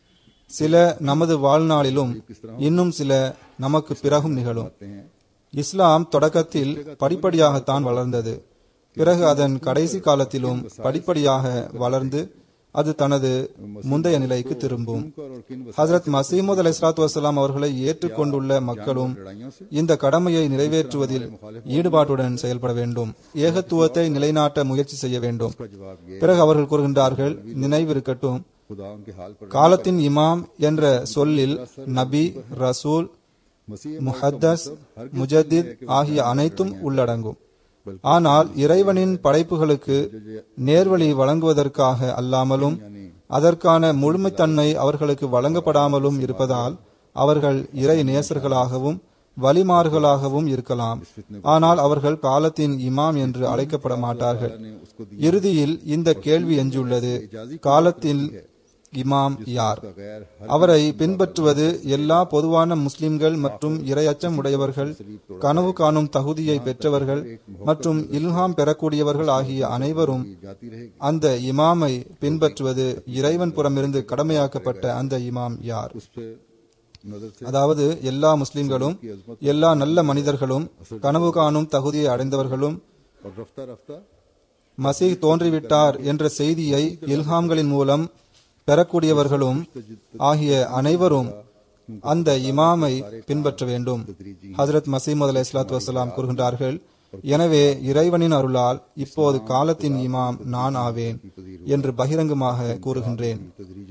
சில நமது வாழ்நாளிலும் இன்னும் சில நமக்கு பிறகும் நிகழும் இஸ்லாம் தொடக்கத்தில் படிப்படியாகத்தான் வளர்ந்தது பிறகு அதன் கடைசி காலத்திலும் படிப்படியாக வளர்ந்து அது தனது முந்தைய நிலைக்கு திரும்பும் और किन ஹசரத் மசீமுத் அலை சலாத்து வசலாம் அவர்களை ஏற்றுக்கொண்டுள்ள மக்களும் இந்த கடமையை நிறைவேற்றுவதில் ஈடுபாட்டுடன் செயல்பட வேண்டும் ஏகத்துவத்தை நிலைநாட்ட முயற்சி செய்ய வேண்டும் जवाब ये பிறகு அவர்கள் கூறுகின்றார்கள் நினைவிருக்கட்டும் खुदा उनके हाल पर காலத்தின் இமாம் என்ற சொல்லில் நபி ரசூல் मसीह முஹத்தஸ் முஜத்தித் ஆகிய அனைத்தும் உள்ளடங்கும் ஆனால் இறைவனின் படைப்புகளுக்கு நேர்வழி வழங்குவதற்காக அல்லாமலும் அதற்கான முழுமைத்தன்மை அவர்களுக்கு வழங்கப்படாமலும் இருப்பதால் அவர்கள் இறை நேசர்களாகவும் வலிமார்களாகவும் இருக்கலாம் ஆனால் அவர்கள் காலத்தின் இமாம் என்று அழைக்கப்பட மாட்டார்கள் இறுதியில் இந்த கேள்வி எஞ்சியுள்ளது காலத்தில் இமாம் யார் गैर அவரை பின்பற்றுவது எல்லா பொதுவான முஸ்லிம்கள் மற்றும் இரையச்சம் உடையவர்கள் கனவு காணும் தகுதியை பெற்றவர்கள் மற்றும் இல்ஹாம் பெறக்கூடியவர்கள் ஆகிய அனைவரும் जाती रहेगी அந்த இமாமை பின்பற்றுவது இறைவன் புறமிருந்து கடமையாக்கப்பட்ட அந்த இமாம் யார் उस पे नजर से அதாவது எல்லா முஸ்லிம்களும் எல்லா நல்ல மனிதர்களும் கனவு காணும் தகுதியை அடைந்தவர்களும் और रफ्ता रफ्ता மசீஹ் தோன்றிவிட்டார் என்ற செய்தியை இல்ஹாம்களின் மூலம் பெறக்கூடியவர்களும் ஆகிய அனைவரும் அந்த இமாமை பின்பற்ற வேண்டும் ஹஜரத் மசீமது அலை இஸ்லாத்து வசலாம் கூறுகின்றார்கள் எனவே இறைவனின் அருளால் இப்போது காலத்தின் இமாம் நான் ஆவேன் என்று பகிரங்கமாக கூறுகின்றேன் तदरीजन अपनी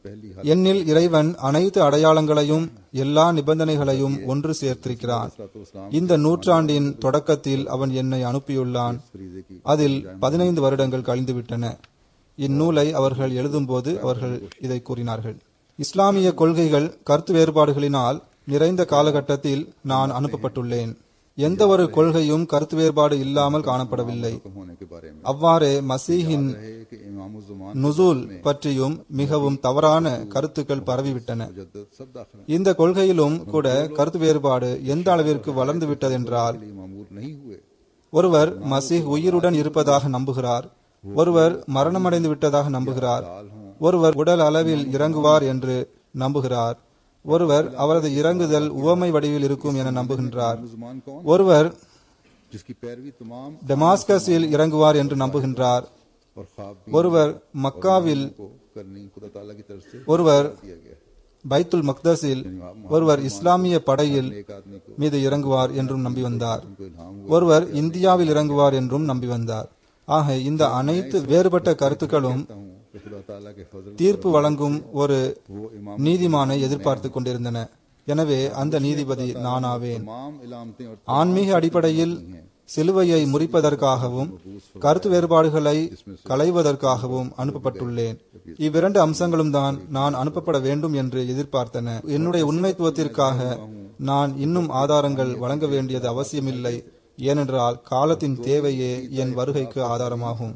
पहली என்னில் இறைவன் அனைத்து அடையாளங்களையும் எல்லா நிபந்தனைகளையும் ஒன்று சேர்த்திருக்கிறான் हालतलाम இந்த நூற்றாண்டின் தொடக்கத்தில் அவன் என்னை அனுப்பியுள்ளான் फरीदे की அதில் பதினைந்து வருடங்கள் கழிந்துவிட்டன இந்நூலை அவர்கள் எழுதும்போது அவர்கள் இதை கூறினார்கள் இஸ்லாமிய கொள்கைகள் கருத்து வேறுபாடுகளினால் நிறைந்த காலகட்டத்தில் நான் அனுப்பப்பட்டுள்ளேன் எந்த ஒரு கொள்கையும் கருத்து வேறுபாடு இல்லாமல் காணப்படவில்லை हुक्म होने के बारे में அவ்வாறே மசீஹின் है कि इमाम ज़ुमान நுசூல் பற்றியும் மிகவும் தவறான கருத்துக்கள் பரவிவிட்டன मुजद्दद सब दाखिल இந்த கொள்கையிலும் கூட கருத்து வேறுபாடு எந்த அளவிற்கு வளர்ந்து விட்டதென்றால் लिए मामूल नहीं हुए ஒருவர் மசீஹ் உயிருடன் இருப்பதாக நம்புகிறார் ஒருவர் மரணமடைந்து விட்டதாக நம்புகிறார் ஒருவர் உடல் அளவில் இறங்குவார் என்று நம்புகிறார் ஒருவர் அவரது இறங்குதல் உவமை வடிவில் இருக்கும் என நம்புகின்றார் ज़ुमान कौन ஒருவர் जिसकी पैरवी तमाम டெமாஸ்கஸில் இறங்குவார் என்று நம்புகின்றார் और ख्वाब भी ஒருவர் மக்காவில் को करनी खुदा ताला की तरफ से ஒருவர் दिया गया பைத்துல் மக்தஸில் ஒருவர் இஸ்லாமிய படையில் एक आदमी को மீது இறங்குவார் என்றும் நம்பி வந்தார் उनको इल्हाम ஒருவர் இந்தியாவில் இறங்குவார் என்றும் நம்பி வந்தார் ஆக இந்த அனைத்து வேறுபட்ட கருத்துக்களும் हुआ हूँ कि खुदा ताला के फजल தீர்ப்பு வழங்கும் ஒரு वो इमाम நீதிமானை எதிர்பார்த்து கொண்டிருந்தன எனவே அந்த நீதிபதி நானாவேன் तमाम इलामतें और ஆன்மீக அடிப்படையில் சிலுவையை முறிப்பதற்காகவும் கருத்து வேறுபாடுகளை களைவதற்காகவும் அனுப்பப்பட்டுள்ளேன் இவ்விரண்டு அம்சங்களும் தான் நான் அனுப்பப்பட வேண்டும் என்று எதிர்பார்த்தன என்னுடைய உண்மைத்துவத்திற்காக நான் இன்னும் ஆதாரங்கள் வழங்க வேண்டியது அவசியமில்லை ஏனென்றால் காலத்தின் தேவையே என் வருகைக்கு ஆதாரமாகும்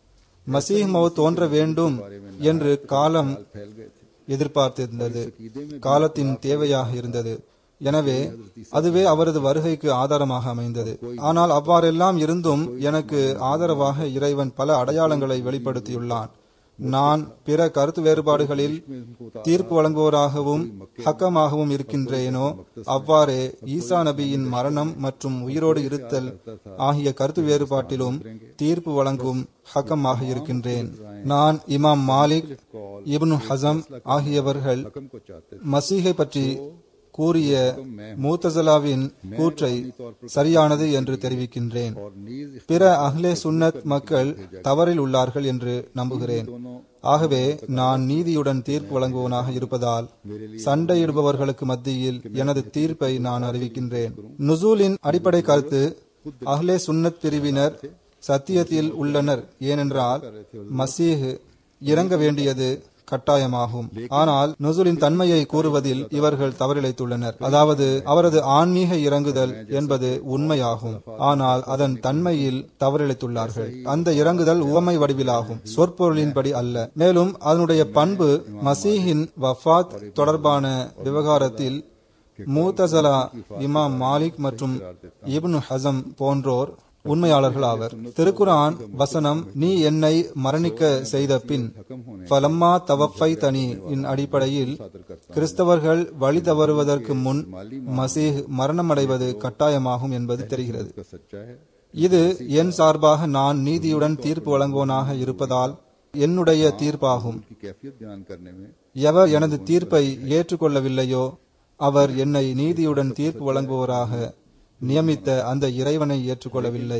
மசீஹ் மவுத் தோன்ற வேண்டும் என்று காலம் फैल गए थे எதிர்பார்த்திருந்தது காலத்தின் தேவையாக இருந்தது எனவே அதுவே அவரது வருகைக்கு ஆதாரமாக அமைந்தது ஆனால் அவ்வாறெல்லாம் இருந்தும் எனக்கு ஆதரவாக இறைவன் பல அடையாளங்களை வெளிப்படுத்தியுள்ளான் நான் பிற கருத்து வேறுபாடுகளில் தீர்ப்பு வழங்குவோராகவும் ஹக்கமாகவும் இருக்கின்றேனோ அவ்வாறே ஈசா நபியின் மரணம் மற்றும் உயிரோடு இருத்தல் ஆகிய கருத்து வேறுபாட்டிலும் தீர்ப்பு வழங்கும் ஹக்கமாக இருக்கின்றேன் நான் இமாம் மாலிக் இப்னு ஹசம் ஆகியவர்கள் हुक्म को चाहते மசீகை பற்றி கூறிய மூத்தசலாவின் கூற்றை சரியானது என்று தெரிவிக்கின்றேன் और नीज பிற அஹ்லே சுன்னத் மக்கள் தவறில் உள்ளார்கள் என்று நம்புகிறேன் ஆகவே நான் நீதியுடன் தீர்ப்பு வழங்குவனாக இருப்பதால் சண்டையிடுபவர்களுக்கு மத்தியில் எனது தீர்ப்பை நான் அறிவிக்கின்றேன் நுசூலின் அடிப்படை கருத்து அஹ்லே சுன்னத் பிரிவினர் சத்தியத்தில் உள்ளனர் ஏனென்றால் மசீஹ் இறங்க வேண்டியது கட்டாயமாகும் ஆனால் நுசுலின் தன்மையை கூறுவதில் இவர்கள் தவறிழைத்துள்ளனர் அதாவது அவரது ஆன்மீக இறங்குதல் என்பது உண்மையாகும் ஆனால் அதன் தன்மையில் தவறிழைத்துள்ளார்கள் அந்த இறங்குதல் உவமை வடிவிலாகும் சொற்பொருளின்படி அல்ல மேலும் அதனுடைய பண்பு மசீஹின் வஃபாத் தொடர்பான விவகாரத்தில் மூத்தசலா இமாம் மாலிக் மற்றும் இப்னு ஹசம் போன்றோர் உண்மையாளர்கள் ஆவர் திருக்குரான் வசனம் நீ என்னை மரணிக்க செய்த பின் ஃபலம்மா தவஃபை தனி இன் அடிப்படையில் கிறிஸ்தவர்கள் வழி தவறுவதற்கு முன் மசீஹ் மரணமடைவது கட்டாயமாகும் என்பது தெரிகிறது का सच्चा है இது என் சார்பாக நான் நீதியுடன் தீர்ப்பு வழங்குவனாக இருப்பதால் என்னுடைய தீர்ப்பாகும் की कैफियत बयान करने में எவர் எனது தீர்ப்பை ஏற்றுக்கொள்ளவில்லையோ அவர் என்னை நீதியுடன் தீர்ப்பு வழங்குவோராக நியமித்த அந்த இறைவனை ஏற்றுக்கொள்ளவில்லை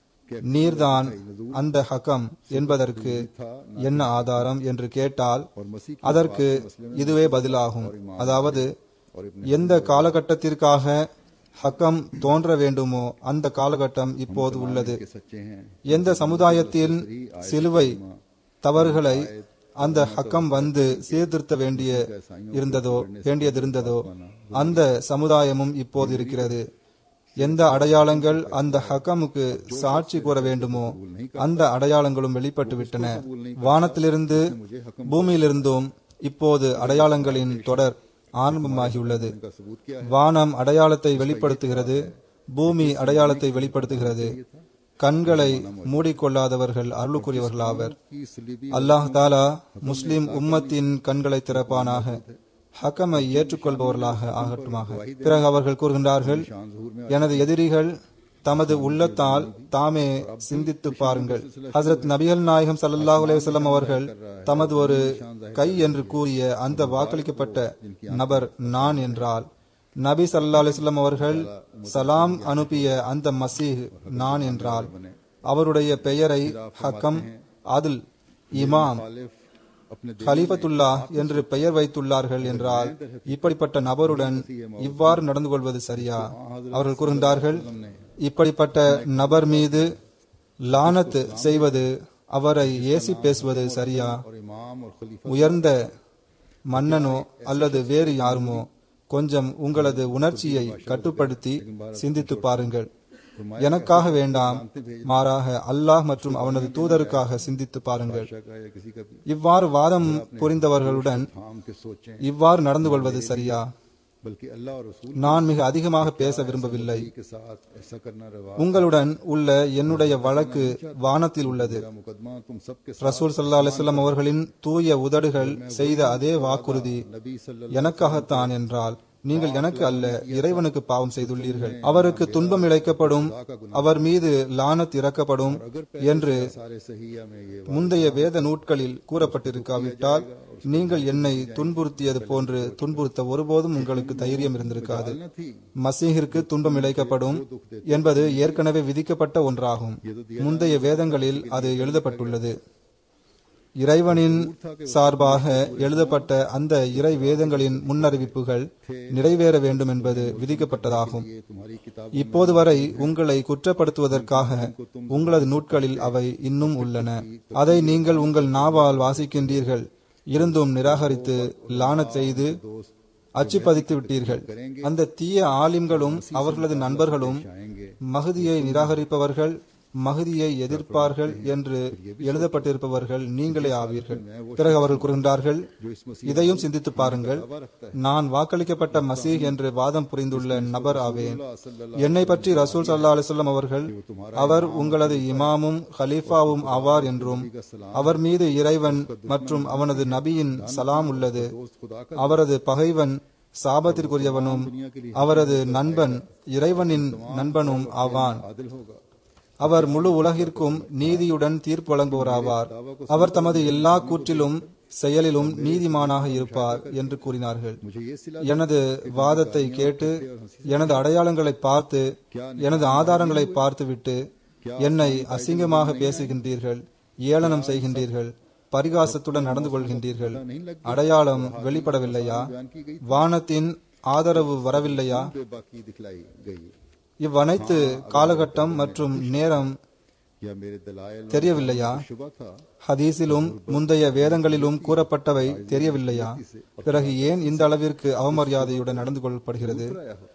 நீர்தான் அந்த ஹக்கம் என்பதற்கு என்ன ஆதாரம் என்று கேட்டால் அதற்கு இதுவே பதிலாகும் அதாவது எந்த காலகட்டத்திற்காக ஹக்கம் தோன்ற வேண்டுமோ அந்த காலகட்டம் இப்போது உள்ளது के सच्चे हैं எந்த சமுதாயத்தில் சிலுவை தவறுகளை அந்த ஹக்கம் வந்து சீர்திருத்த வேண்டிய இருந்ததோ வேண்டியதிருந்ததோ அந்த சமுதாயமும் இப்போது இருக்கிறது எந்த அடையாளங்கள் அந்த ஹக்கமுக்கு சாட்சி கூற வேண்டுமோ அந்த அடையாளங்களும் வெளிப்பட்டு விட்டன வானத்திலிருந்து பூமியிலிருந்தும் இப்போது அடையாளங்களின் தொடர் ஆரம்பமாகியுள்ளது का सबूत क्या வானம் அடையாளத்தை வெளிப்படுத்துகிறது பூமி அடையாளத்தை வெளிப்படுத்துகிறது கண்களை மூடிக்கொள்ளாதவர்கள் அருளுக்குரியவர்களாவர் की सलीबी அல்லாஹ் தாலா முஸ்லிம் உம்மத்தின் கண்களை திறப்பானாக ஹக்கமை ஏற்றுக்கொள்பவர்களாக ஆகட்டுமாக பிறகு அவர்கள் கூறுகின்றார்கள் எனது எதிரிகள் தமது உள்ளத்தால் தாமே சிந்தித்து பாருங்கள் ஹசரத் நபிகள் நாயகம் ஸல்லல்லாஹு அலைஹி வஸல்லம் அவர்கள் தமது ஒரு கை என்று கூறிய அந்த வாக்களிக்கப்பட்ட நபர் நான் என்றால் நபி ஸல்லல்லாஹு அலைஹி வஸல்லம் அவர்கள் சலாம் அனுப்பிய அந்த மசீஹ் நான் என்றால் அவருடைய பெயரை ஹக்கம் அதில் இமாம் ஹலீஃபத்துல்லா என்று பெயர் வைத்துள்ளார்கள் என்றால் இப்படிப்பட்ட நபருடன் இவ்வாறு நடந்து கொள்வது சரியா அவர்கள் கூறுகின்றார்கள் இப்படிப்பட்ட நபர் மீது லானத் செய்வது அவரை ஏசி பேசுவது சரியா और इमाम और खलीफा உயர்ந்த மன்னனோ அல்லது வேறு யாருமோ கொஞ்சம் உங்களது உணர்ச்சியை கட்டுப்படுத்தி சிந்தித்து பாருங்கள் எனக்காக வேண்டாம் மாறாக அல்லாஹ் மற்றும் அவனது தூதருக்காக சிந்தித்து பாருங்கள் का या किसी का भी இவ்வாறு வாதம் புரிந்தவர்களுடன் थाम के सोचें இவ்வாறு நடந்து கொள்வது சரியா बल्कि अल्लाह और रसूल நான் மிக அதிகமாக பேச விரும்பவில்லை के साथ ऐसा करना रवा உங்களுடன் உள்ள என்னுடைய வழக்கு வானத்தில் உள்ளது मेरा मुकदमा तुम सबके ரசூல் சல்லா அலிஸ்லாம் அவர்களின் தூய உதடுகள் செய்த அதே வாக்குறுதி नबी सल्लल्लाहु எனக்காகத்தான் என்றால் நீங்கள் எனக்கு அல்ல இறைவனுக்கு பாவம் செய்துள்ளீர்கள் அவருக்கு துன்பம் இழைக்கப்படும் அவர் மீது லானத் இறக்கப்படும் என்று सारे सहिया में ये முந்தைய வேத நூட்களில் கூறப்பட்டிருக்காவிட்டால் நீங்கள் என்னை துன்புறுத்தியது போன்று துன்புறுத்த ஒருபோதும் உங்களுக்கு தைரியம் இருந்திருக்காது न थी மசீகிற்கு துன்பம் இழைக்கப்படும் என்பது ஏற்கனவே விதிக்கப்பட்ட ஒன்றாகும் முந்தைய வேதங்களில் அது எழுதப்பட்டுள்ளது இறைவனின் சார்பாக எழுதப்பட்ட அந்த இறை வேதங்களின் முன்னறிவிப்புகள் நிறைவேற வேண்டும் என்பது விதிக்கப்பட்டதாகும் ये तुम्हारी किताब இப்போது வரை உங்களை குற்றப்படுத்துவதற்காக உங்களது நூட்களில் அவை இன்னும் உள்ளன அதை நீங்கள் உங்கள் நாவால் வாசிக்கின்றீர்கள் இருந்தும் நிராகரித்து லானத் செய்து அச்சு பதித்து விட்டீர்கள் அந்த தீய ஆலிம்களும் அவர்களது நண்பர்களும் மகுதியை நிராகரிப்பவர்கள் மகுதியை எதிர்ப்பார்கள் என்று எழுதப்பட்டிருப்பவர்கள் நீங்களே ஆவீர்கள் பிறகு அவர்கள் கூறுகின்றார்கள் இதையும் சிந்தித்து பாருங்கள் நான் வாக்களிக்கப்பட்ட மசீஹ் என்று வாதம் புரிந்துள்ள நபர் ஆவேன் என்னை பற்றி ரசூல் சல்லா அலிஸ்லாம் அவர்கள் அவர் உங்களது இமாமும் ஹலீஃபாவும் ஆவார் என்றும் அவர் மீது இறைவன் மற்றும் அவனது நபியின் சலாம் உள்ளது அவரது பகைவன் சாபத்திற்குரியவனும் அவரது நண்பன் இறைவனின் நண்பனும் ஆவான் आदिल होगा அவர் முழு உலகிற்கும் நீதியுடன் தீர்ப்பு வழங்குவோராவார் அவர் தமது எல்லா கூற்றிலும் செயலிலும் நீதிமானாக இருப்பார் என்று கூறினார்கள் मुझे ये सिला எனது வாதத்தை கேட்டு எனது அடையாளங்களை பார்த்து எனது ஆதாரங்களை பார்த்துவிட்டு என்னை அசிங்கமாக பேசுகின்றீர்கள் ஏளனம் செய்கின்றீர்கள் பரிகாசத்துடன் நடந்து கொள்கின்றீர்கள் அடையாளம் வெளிப்படவில்லையா வானத்தின் ஆதரவு வரவில்லையா बाकी दिखलाई गई இவ்வனைத்து காலகட்டம் மற்றும் நேரம் या मेरे दलायल தெரியவில்லையா शुबा था ஹதீஸிலும் முந்தைய வேதங்களிலும் கூறப்பட்டவை தெரியவில்லையா பிறகு ஏன் இந்த அளவிற்கு அவமரியாதையுடன் நடந்து கொள்ளப்படுகிறது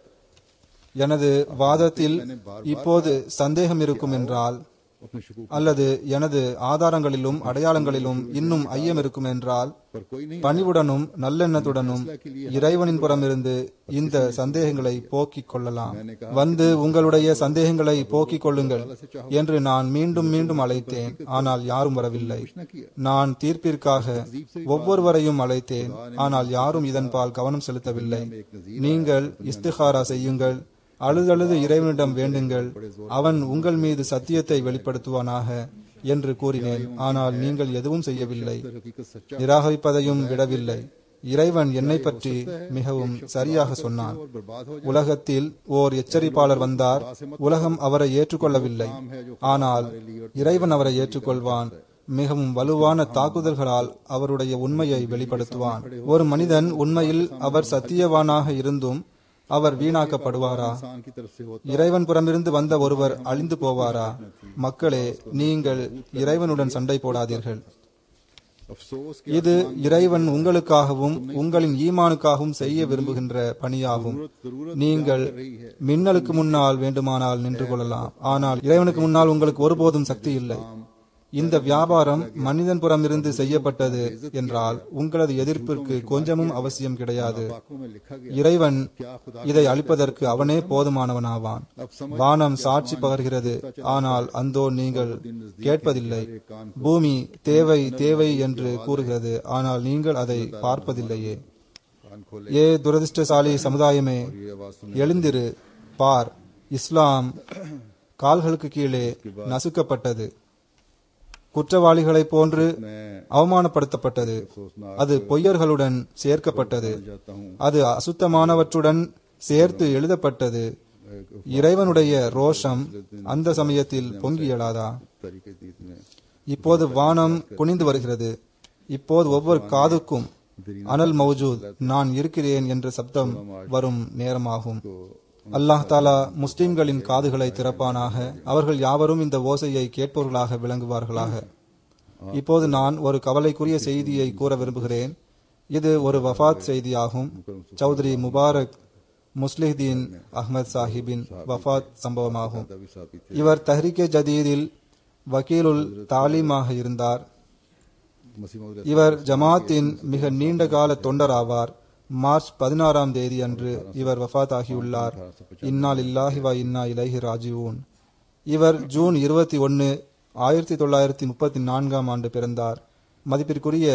எனது வாதத்தில் இப்போது சந்தேகம் இருக்கும் என்றால் अपने शकूक அல்லது எனது ஆதாரங்களிலும் அடையாளங்களிலும் இன்னும் ஐயம் இருக்கும் என்றால் पर कोई नहीं பணிவுடனும் நல்லெண்ணத்துடனும் இறைவனின் புறமிருந்து இந்த சந்தேகங்களை போக்கிக் கொள்ளலாம் வந்து உங்களுடைய சந்தேகங்களை போக்கிக் கொள்ளுங்கள் என்று நான் மீண்டும் மீண்டும் அழைத்தேன் ஆனால் யாரும் வரவில்லை நான் தீர்ப்பிற்காக ஒவ்வொருவரையும் அழைத்தேன் ஆனால் யாரும் இதன்பால் கவனம் செலுத்தவில்லை நீங்கள் இஸ்திகாரா செய்யுங்கள் அழுதழுது இறைவனிடம் வேண்டுங்கள் அவன் உங்கள் மீது சத்தியத்தை வெளிப்படுத்துவானாக என்று கூறினேன் ஆனால் நீங்கள் எதுவும் செய்யவில்லை हकीकत सच्चा நிராகரிப்பதையும் விடவில்லை இறைவன் என்னை பற்றி மிகவும் சரியாக சொன்னான் உலகத்தில் ஓர் எச்சரிப்பாளர் வந்தார் உலகம் அவரை ஏற்றுக்கொள்ளவில்லை ஆனால் இறைவன் அவரை ஏற்றுக்கொள்வான் மிகவும் வலுவான தாக்குதல்களால் அவருடைய உண்மையை வெளிப்படுத்துவான் ஒரு மனிதன் உண்மையில் அவர் சத்தியவானாக இருந்தும் அவர் வீணாக்கப்படுவாரா इंसान की तरफ से होता இறைவன் புறமிருந்து வந்த ஒருவர் அழிந்து போவாரா மக்களே நீங்கள் இறைவனுடன் சண்டை போடாதீர்கள் अफसोस இது இறைவன் உங்களுக்காகவும் உங்களின் ஈமானுக்காகவும் செய்ய விரும்புகின்ற பணியாகும் நீங்கள் மின்னலுக்கு முன்னால் வேண்டுமானால் நின்று கொள்ளலாம் ஆனால் இறைவனுக்கு முன்னால் உங்களுக்கு ஒருபோதும் சக்தி இல்லை இந்த வியாபாரம் மனிதன் புறமிருந்து செய்யப்பட்டது என்றால் உங்களது எதிர்ப்பிற்கு கொஞ்சமும் அவசியம் கிடையாது आंखों में लिखा गया இறைவன் இதை அளிப்பதற்கு அவனே போதுமானவனாவான் வானம் சாட்சி பகர்கிறது ஆனால் அந்தோ நீங்கள் கேட்பதில்லை பூமி தேவை தேவை என்று கூறுகிறது ஆனால் நீங்கள் அதை பார்ப்பதில்லையே कान खोले ஏ துரதிர்ஷ்டசாலி சமுதாயமே ये आवाज सुन எழுந்திரு பார் இஸ்லாம் கால்களுக்கு கீழே நசுக்கப்பட்டது குற்றவாளிகளைப் போன்று मैं அவமானப்படுத்தப்பட்டது அது பொய்யர்களுடன் சேர்க்கப்பட்டது जाता हूँ அது அசுத்தமானவற்றுடன் சேர்த்து எழுதப்பட்டது இறைவனுடைய ரோஷம் அந்த சமயத்தில் பொங்கி எழாதா तरीके दी तुमने இப்போது வானம் குனிந்து வருகிறது இப்போது ஒவ்வொரு காதுக்கும் அனல் மௌஜூத் நான் இருக்கிறேன் என்ற சப்தம் வரும் நேரமாகும் அல்லாஹ் தாலா முஸ்லிம்களின் காதுகளை திறப்பானாக அவர்கள் யாவரும் இந்த ஓசையை கேட்பவர்களாக விளங்குவார்களாக இப்போது நான் ஒரு கவலைக்குரிய செய்தியை கூற விரும்புகிறேன் இது ஒரு வஃபாத் செய்தியாகும் சௌத்ரி முபாரக் முஸ்லிஹ்தீன் அஹ்மத் சாஹிபின் வஃபாத் சம்பவமாகும் तभी साहब भी थे இவர் தஹ்ரிகே ஜதீதில் வக்கீலுல் தாலீமாக இருந்தார் मसीह मौद இவர் ஜமாத்தின் மிக நீண்ட கால தொண்டர் ஆவார் மார்ச் பதினாறாம் தேதி அன்று இவர் வஃபாத் ஆகியுள்ளார் இன்னால் இல்லாஹி வா இன்னா இலைஹி ராஜிவூன் இவர் ஜூன் இருபத்தி ஒன்னு ஆயிரத்தி தொள்ளாயிரத்தி முப்பத்தி நான்காம் ஆண்டு பிறந்தார் மதிப்பிற்குரிய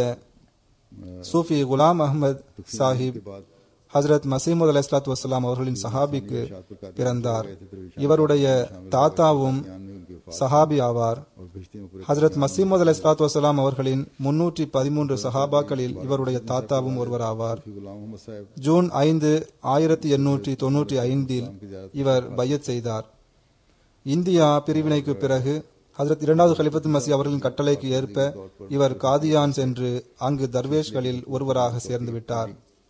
சூஃபி குலாம் அஹ்மத் சாஹிப் ஹஜரத் மசீமுத் அலைஹிஸ்ஸலாத்து வஸ்ஸலாம் அவர்களின் சஹாபிக்கு பிறந்தார் இவருடைய தாத்தாவும் சஹாபி ஆவார் और भिश्ती में पूरे ஹஜரத் மசீமது அலைஹிஸ்ஸலாத்து வஸ்ஸலாம் அவர்களின் முன்னூற்றி பதிமூன்று சஹாபாக்களில் இவருடைய தாத்தாவும் ஒருவர் ஆவார் गुलाम मोहम्मद साहब ஜூன் ஐந்து ஆயிரத்தி எண்ணூற்றி தொன்னூற்றி ஐந்தில் இவர் பையத் செய்தார் இந்தியா பிரிவினைக்கு பிறகு ஹஜரத் இரண்டாவது கலிபத்து மசி அவர்களின் கட்டளைக்கு ஏற்ப இவர் காதியான் சென்று அங்கு தர்வேஷ்களில் ஒருவராக சேர்ந்து விட்டார்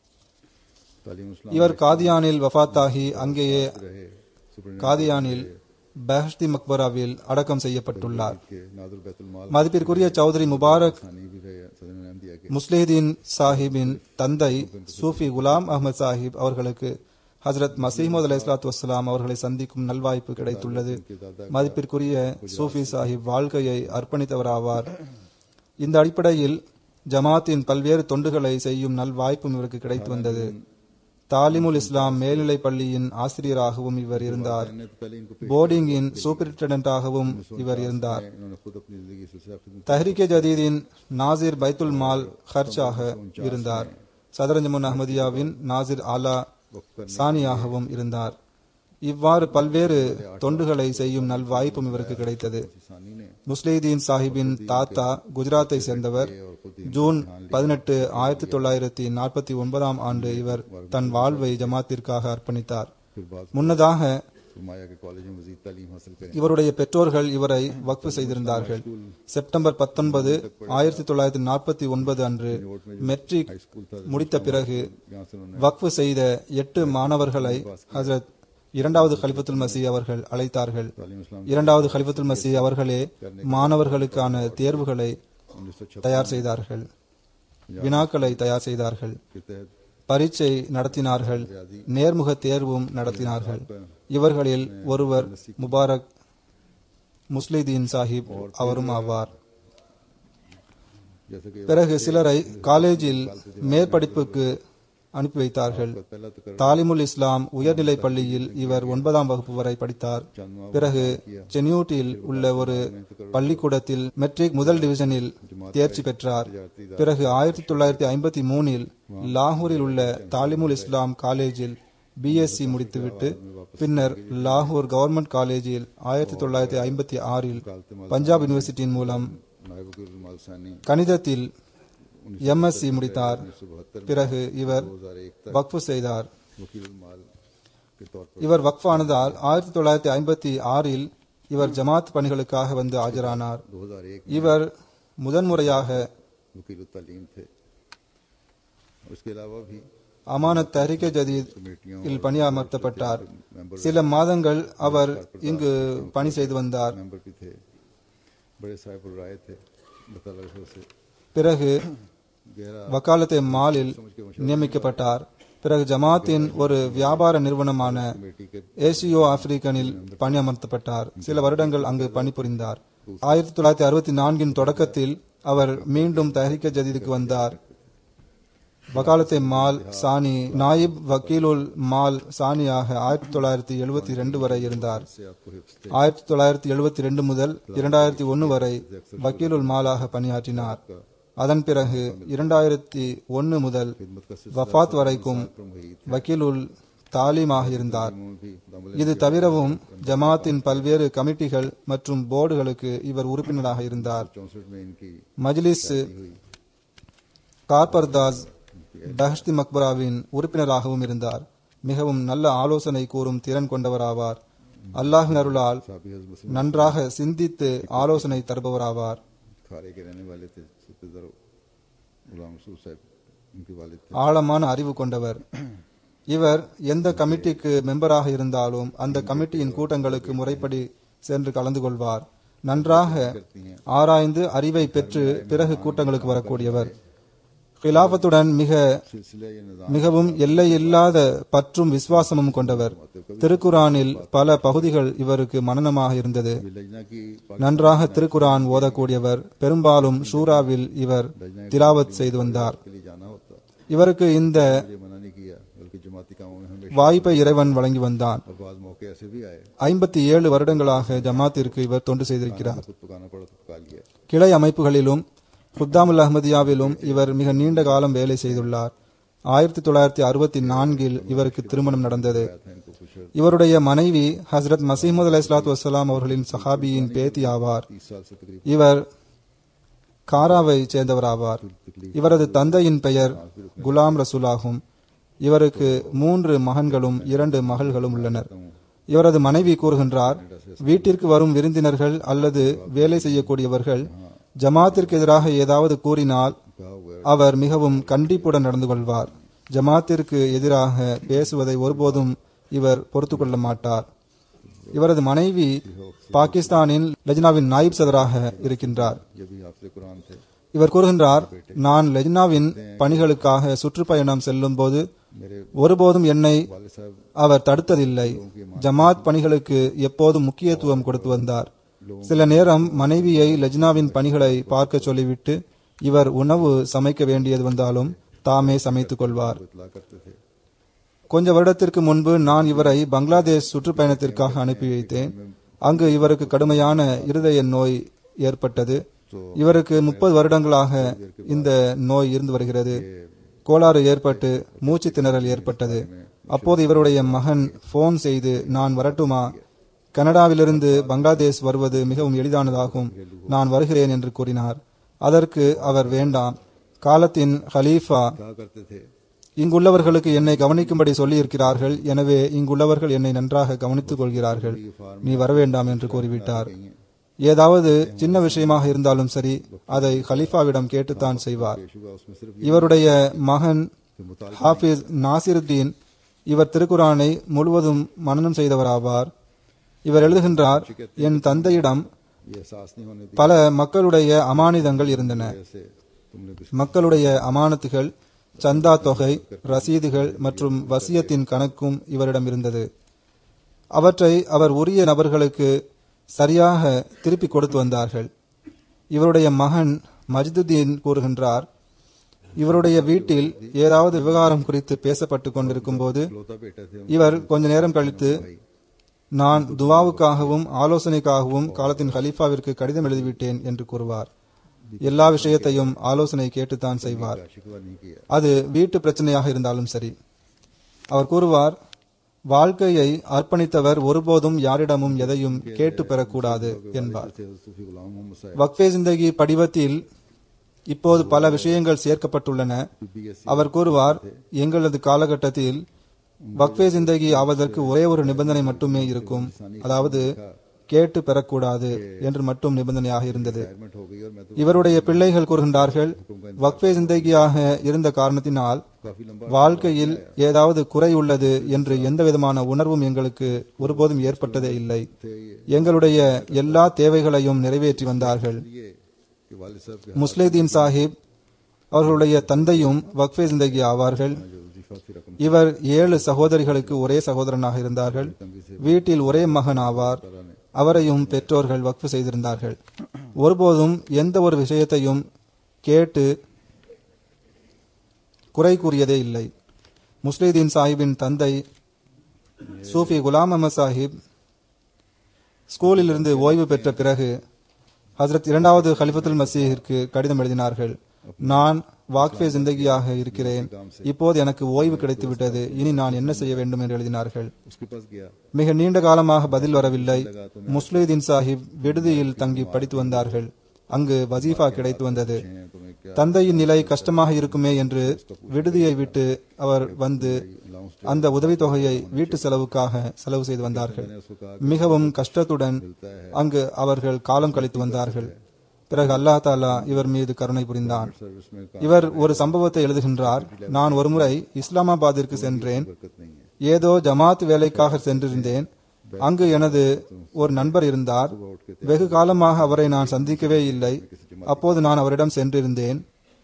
तालीम इस्लाम இவர் காதியானில் வஃபாத்தாகி அங்கேயே रहे सुप्रीम காதியானில் பெஹஷ்தி மக்பராவில் அடக்கம் செய்யப்பட்டுள்ளார் के नादुल बैतुल माल மதிப்பிற்குரிய சௌத்ரி முபாரக் खानी भी रहे सदन अहमदिया के முஸ்லிஹீன் சாஹிபின் தந்தை சூஃபி குலாம் அஹ்மத் சாஹிப் அவர்களுக்கு ஹஜரத் மசீமது அலை இஸ்லாத்து வஸ்லாம் அவர்களை சந்திக்கும் நல்வாய்ப்பு கிடைத்துள்ளது மதிப்பிற்குரிய சூஃபி சாஹிப் வாழ்க்கையை அர்ப்பணித்தவராவார் இந்த அடிப்படையில் ஜமாத்தின் பல்வேறு தொண்டுகளை செய்யும் நல்வாய்ப்பும் இவருக்கு கிடைத்து வந்தது தாலிமுல் இஸ்லாம் மேல்நிலைப் பள்ளியின் ஆசிரியராகவும் இவர் இருந்தார் मैंने तो पहले इनको போர்டிங்கின் சூப்பரிண்டென்டாகவும் இவர் இருந்தார் इन्होंने खुद अपनी जिंदगी सिलसिला खिदमत தஹ்ரிகே ஜதீதின் நாசிர் பைத்துல் மால் ஹர்ச்சாக இருந்தார் சதரஞ்சமுன் அஹ்மதியாவின் நாசிர் ஆலா சானியாகவும் இருந்தார் இவ்வாறு பல்வேறு தொண்டுகளை செய்யும் நல்வாய்ப்பும் இவருக்கு கிடைத்தது सानी ने முஸ்லிதீன் சாஹிபின் தாத்தா குஜராத்தை சேர்ந்தவர் ஜூன் பதினெட்டு ஆயிரத்தி தொள்ளாயிரத்தி நாற்பத்தி ஒன்பதாம் ஆண்டு இவர் தன் வாழ்வை ஜமாத்திற்காக அர்ப்பணித்தார் फिर बाद முன்னதாக माया के कॉलेज में मजीद तालीम हासिल करें இவருடைய பெற்றோர்கள் இவரை வக்ஃபு செய்திருந்தார்கள் செப்டம்பர் பத்தொன்பது ஆயிரத்தி தொள்ளாயிரத்தி நாற்பத்தி ஒன்பது அன்று மெட்ரிக் முடித்த பிறகு यहाँ से उन्होंने வக்ஃபு செய்த எட்டு மாணவர்களை ஹஜரத் இரண்டாவது கலிஃபத்துல் மசி அவர்கள் அழைத்தார்கள் तालीम इस्लाम இரண்டாவது கலிஃபத்துல் மசி அவர்களே மாணவர்களுக்கான தேர்வுகளை उन्नीस सौ தயார் செய்தார்கள் வினாக்களை தயார் செய்தார்கள் के तहत பரீட்சை நடத்தினார்கள் நேர்முக தேர்வும் நடத்தினார்கள் இவர்களில் ஒருவர் முபாரக் முஸ்லிதீன் சாஹிப் அவரும் ஆவார் जैसे कि பிறகு சிலரை காலேஜில் மேற்படிப்புக்கு அனுப்பி வைத்தார்கள் पहला तो कर தாலிமுல் இஸ்லாம் உயர்நிலை பள்ளியில் இவர் ஒன்பதாம் வகுப்பு வரை படித்தார் பிறகு சென்யூட்டில் உள்ள ஒரு பள்ளிக்கூடத்தில் மெட்ரிக் முதல் டிவிஷனில் தேர்ச்சி பெற்றார் பிறகு ஆயிரத்தி தொள்ளாயிரத்தி ஐம்பத்தி மூணில் லாகூரில் உள்ள தாலிமுல் இஸ்லாம் காலேஜில் பிஎஸ்சி முடித்துவிட்டு பின்னர் லாகூர் கவர்மெண்ட் காலேஜில் ஆயிரத்தி தொள்ளாயிரத்தி ஐம்பத்தி ஆறில் பஞ்சாப் யூனிவர்சிட்டியின் மூலம் नायब वकील माल सानी கணிதத்தில் எம்எஸ்சி முடித்தார் பிறகு இவர் दो हजार एक வக்ஃபு செய்தார் वकील माल के तौर पर இவர் வக்ஃப் ஆனதால் ஆயிரத்தி தொள்ளாயிரத்தி ஐம்பத்தி ஆறில் இவர் ஜமாத் பணிகளுக்காக வந்து ஆஜரானார் दो हजार एक இவர் முதன்முறையாக वकील तालीम थे और इसके अलावा भी அமானத் தஹ்ரிகே ஜதீத் कमेटियों இல் பணியமர்த்தப்பட்டார் சில மாதங்கள் அவர் இங்கு பணி செய்து வந்தார் मेंबर भी थे बड़े साहिब राय थे बताला से பிறகு गहरा வக்காலத்தே மாலில் நியமிக்கப்பட்டார் பிறகு ஜமாத்தின் ஒரு வியாபார நிறுவனமான कमेटी के ஏசியோ ஆப்பிரிக்கனில் பணியமர்த்தப்பட்டார் சில வருடங்கள் அங்கு பணிபுரிந்தார் ஆயிரத்தி தொள்ளாயிரத்தி அறுபத்தி நான்கின் தொடக்கத்தில் அவர் மீண்டும் தஹரிக்க ஜதீதுக்கு வந்தார் வகாலத்தே மால் சானி நாயிப் வக்கீலுல் மால் சானியாக ஆயிரத்தி தொள்ளாயிரத்தி எழுபத்தி ரெண்டு வரை இருந்தார் से आपको हिफ्स थे ஆயிரத்தி தொள்ளாயிரத்தி எழுபத்தி ரெண்டு முதல் இரண்டாயிரத்தி ஒன்னு வரை வக்கீலுல் மாலாக பணியாற்றினார் அதன் பிறகு இரண்டாயிரத்தி ஒன்னு முதல் खिदमत का வஃபாத் வரைக்கும் सिलसिला मुहीद வக்கீலுல் தாலீமாக இருந்தார் में भी दामल இது தவிரவும் ஜமாத்தின் பல்வேறு கமிட்டிகள் மற்றும் போர்டுகளுக்கு இவர் உறுப்பினராக இருந்தார் चौसठ में इनकी மஜ்லிஸ் கார்பர்தாஸ் பஹஷ்தி மக்பராவின் உறுப்பினராகவும் இருந்தார் மிகவும் நல்ல ஆலோசனை கூறும் திறன் கொண்டவராவார் அல்லாஹின் அருளால் साबी हजरत मुस्लिम நன்றாக சிந்தித்து ஆலோசனை தருபவராவார் खारे के रहने वाले थे सुपेदर गुलाम रसूल साहब उनके वालिद थे ஆழமான அறிவு கொண்டவர் இவர் எந்த கமிட்டிக்கு மெம்பராக இருந்தாலும் அந்த கமிட்டியின் கூட்டங்களுக்கு முறைப்படி சென்று கலந்து கொள்வார் நன்றாக ஆராய்ந்து அறிவை பெற்று பிறகு கூட்டங்களுக்கு வரக்கூடியவர் கிலாபத்துடன் மிக सिलसिला ये निज़ाम மிகவும் எல்லையில்லாத பற்றும் விசுவாசமும் கொண்டவர் திருக்குரானில் பல பகுதிகள் இவருக்கு மனனமாக இருந்தது लजना की நன்றாக திருக்குரான் ஓதக்கூடியவர் பெரும்பாலும் ஷூராவில் இவர் திலாவத் செய்து வந்தார் के लिए जाना होता இவருக்கு இந்த ये मना नहीं किया बल्कि जमाती कामों में हमेशा வாய்ப்பை இறைவன் வழங்கி வந்தான் और बाद मौके ऐसे भी आए ஐம்பத்தி ஏழு வருடங்களாக ஜமாத்திற்கு இவர் தொண்டு செய்திருக்கிறார் खुद पकाना पड़ा तो पका लिया கிளை அமைப்புகளிலும் குத்தாமுல் அஹ்மதியாவிலும் இவர் மிக நீண்ட காலம் வேலை செய்துள்ளார் ஆயிரத்தி தொள்ளாயிரத்தி அறுபத்தி நான்கில் இவருக்கு திருமணம் நடந்தது था इनको कुछ இவருடைய மனைவி ஹசரத் மசீமது அலி இஸ்லாத்து வசலாம் அவர்களின் சஹாபியின் பேத்தி ஆவார் तीस साल से तकरीबन இவர் காராவை சேர்ந்தவராவார் இவரது தந்தையின் பெயர் குலாம் ரசூல் ஆகும் இவருக்கு மூன்று மகன்களும் இரண்டு மகள்களும் உள்ளனர் இவரது மனைவி கூறுகின்றார் வீட்டிற்கு வரும் விருந்தினர்கள் அல்லது வேலை செய்யக்கூடியவர்கள் ஜமாத்திற்கு எதிராக ஏதாவது கூறினால் कहा हुआ है அவர் மிகவும் கண்டிப்புடன் நடந்து கொள்வார் ஜமாத்திற்கு எதிராக பேசுவதை ஒருபோதும் இவர் பொறுத்து கொள்ள மாட்டார் இவரது மனைவி பாகிஸ்தானின் லஜ்னாவின் நாயிப் சதராக இருக்கின்றார் ये भी हाफिज कुरान थे இவர் கூறுகின்றார் நான் லெஜ்னாவின் பணிகளுக்காக சுற்றுப்பயணம் செல்லும் போது मेरे ஒருபோதும் என்னை वाले साहब அவர் தடுத்ததில்லை ஜமாத் பணிகளுக்கு எப்போதும் முக்கியத்துவம் கொடுத்து வந்தார் சில நேரம் மனைவியை லஜ்னாவின் பணிகளை பார்க்க சொல்லிவிட்டு இவர் உணவு சமைக்க வேண்டியது வந்தாலும் தாமே சமைத்துக் கொள்வார் इतला करते थे கொஞ்ச வருடத்திற்கு முன்பு நான் இவரை பங்களாதேஷ் சுற்றுப்பயணத்திற்காக அனுப்பி வைத்தேன் அங்கு இவருக்கு கடுமையான இருதய நோய் ஏற்பட்டது இவருக்கு முப்பது வருடங்களாக இந்த நோய் இருந்து வருகிறது கோளாறு ஏற்பட்டு மூச்சு திணறல் ஏற்பட்டது அப்போது இவருடைய மகன் போன் செய்து நான் வரட்டுமா கனடாவிலிருந்து பங்களாதேஷ் வருவது மிகவும் எளிதானதாகும் நான் வருகிறேன் என்று கூறினார் அதற்கு அவர் வேண்டாம் காலத்தின் ஹலீஃபா कहा करते थे இங்குள்ளவர்களுக்கு என்னை கவனிக்கும்படி சொல்லியிருக்கிறார்கள் எனவே இங்குள்ளவர்கள் என்னை நன்றாக கவனித்துக் கொள்கிறார்கள் நீ வரவேண்டாம் என்று கூறிவிட்டார் ஏதாவது சின்ன விஷயமாக இருந்தாலும் சரி அதை ஹலீஃபாவிடம் கேட்டுத்தான் செய்வார் बेशुबा उसमें सिर्फ இவருடைய மகன் ஹாஃபிஸ் நாசிருத்தீன் இவர் திருக்குரானை முழுவதும் மனனம் செய்தவராவார் இவர் எழுதுகின்றார் என் தந்தையிடம் ये एहसास नहीं होने दी பல மக்களுடைய அமானிதங்கள் இருந்தன जैसे तुमने कुछ மக்களுடைய அமானத்துகள் சந்தா தொகை ரசீதுகள் மற்றும் வசியத்தின் கணக்கும் இவரிடம் இருந்தது அவற்றை அவர் உரிய நபர்களுக்கு சரியாக திருப்பி கொடுத்து வந்தார்கள் இவருடைய மகன் மஜ்துதீன் கூறுகின்றார் இவருடைய வீட்டில் ஏதாவது விவகாரம் குறித்து பேசப்பட்டு கொண்டிருக்கும் போது लौता बेटा थे இவர் கொஞ்ச நேரம் கழித்து நான் துவாவுக்காகவும் ஆலோசனைக்காகவும் காலத்தின் ஹலீஃபாவிற்கு கடிதம் எழுதிவிட்டேன் என்று கூறுவார் எல்லா விஷயத்தையும் ஆலோசனை கேட்டுத்தான் செய்வார் का शिकवा नहीं किया அது வீட்டு பிரச்சனையாக இருந்தாலும் சரி அவர் கூறுவார் வாழ்க்கையை அர்ப்பணித்தவர் ஒருபோதும் யாரிடமும் எதையும் கேட்டு பெறக்கூடாது என்பார் थे सूफी गुलाम मोहम्मद साहब வக்ஃபே ஜிந்தகி படிவத்தில் இப்போது பல விஷயங்கள் சேர்க்கப்பட்டுள்ளன बीएससी அவர் கூறுவார் எங்களது காலகட்டத்தில் வக்ஃபே ஜிந்தகி ஆவதற்கு ஒரே ஒரு நிபந்தனை மட்டுமே இருக்கும் அதாவது கேட்டு பெறக்கூடாது என்று மட்டும் நிபந்தனையாக இருந்தது रिटायरमेंट हो गई और मैं तो இவருடைய பிள்ளைகள் கூறுகின்றார்கள் வக்ஃபே ஜிந்தகியாக இருந்த காரணத்தினால் काफी लंबा வாழ்க்கையில் ஏதாவது குறை உள்ளது என்று எந்த விதமான உணர்வும் எங்களுக்கு ஒருபோதும் ஏற்பட்டதே இல்லை थे ये எங்களுடைய எல்லா தேவைகளையும் நிறைவேற்றி வந்தார்கள் ये कि वालिद साहब के முஸ்லிதீன் சாஹிப் அவர்களுடைய தந்தையும் வக்ஃபே ஜிந்தகி ஆவார்கள் जो वजीफा की रकम இவர் ஏழு சகோதரிகளுக்கு ஒரே சகோதரனாக இருந்தார்கள் வீட்டில் ஒரே மகன் ஆவார் அவரையும் பெற்றோர்கள் வக்ஃபு செய்திருந்தார்கள் ஒருபோதும் எந்த ஒரு விஷயத்தையும் கேட்டு குறை கூறியதே இல்லை முஸ்லிதீன் சாஹிப்பின் தந்தை சூஃபி குலாம் அஹமத் சாஹிப் ஸ்கூலில் இருந்து ஓய்வு பெற்ற பிறகு ஹசரத் இரண்டாவது ஹலிஃபத்துல் மசீஹிற்கு கடிதம் எழுதினார்கள் நான் வாக்ஃபே ஜிந்தகியாக இருக்கிறேன் இப்போது எனக்கு ஓய்வு கிடைத்து விட்டது இனி நான் என்ன செய்ய வேண்டும் என்று எழுதினார்கள் उसके पास गया மிக நீண்ட காலமாக பதில் வரவில்லை முஸ்லிதீன் சாஹிப் விடுதியில் தங்கி படித்து வந்தார்கள் அங்கு வசீஃபா கிடைத்து வந்தது हैं तो मैं क्या தந்தையின் நிலை கஷ்டமாக இருக்குமே என்று விடுதியை விட்டு அவர் வந்து அந்த உதவித்தொகையை வீட்டு செலவுக்காக செலவு செய்து வந்தார்கள் मैंने उसको कहा மிகவும் கஷ்டத்துடன் அங்கு அவர்கள் காலம் கழித்து வந்தார்கள் பிறகு அல்லாஹ் தாலா இவர் மீது கருணை புரிந்தான் सर्विस में இவர் ஒரு சம்பவத்தை எழுதுகின்றார் நான் ஒருமுறை இஸ்லாமாபாத்திற்கு சென்றேன் ஏதோ ஜமாத் வேலைக்காக சென்றிருந்தேன் அங்கு எனது ஒரு நண்பர் இருந்தார் வெகு காலமாக அவரை நான் சந்திக்கவே இல்லை அப்போது நான் அவரிடம் சென்றிருந்தேன்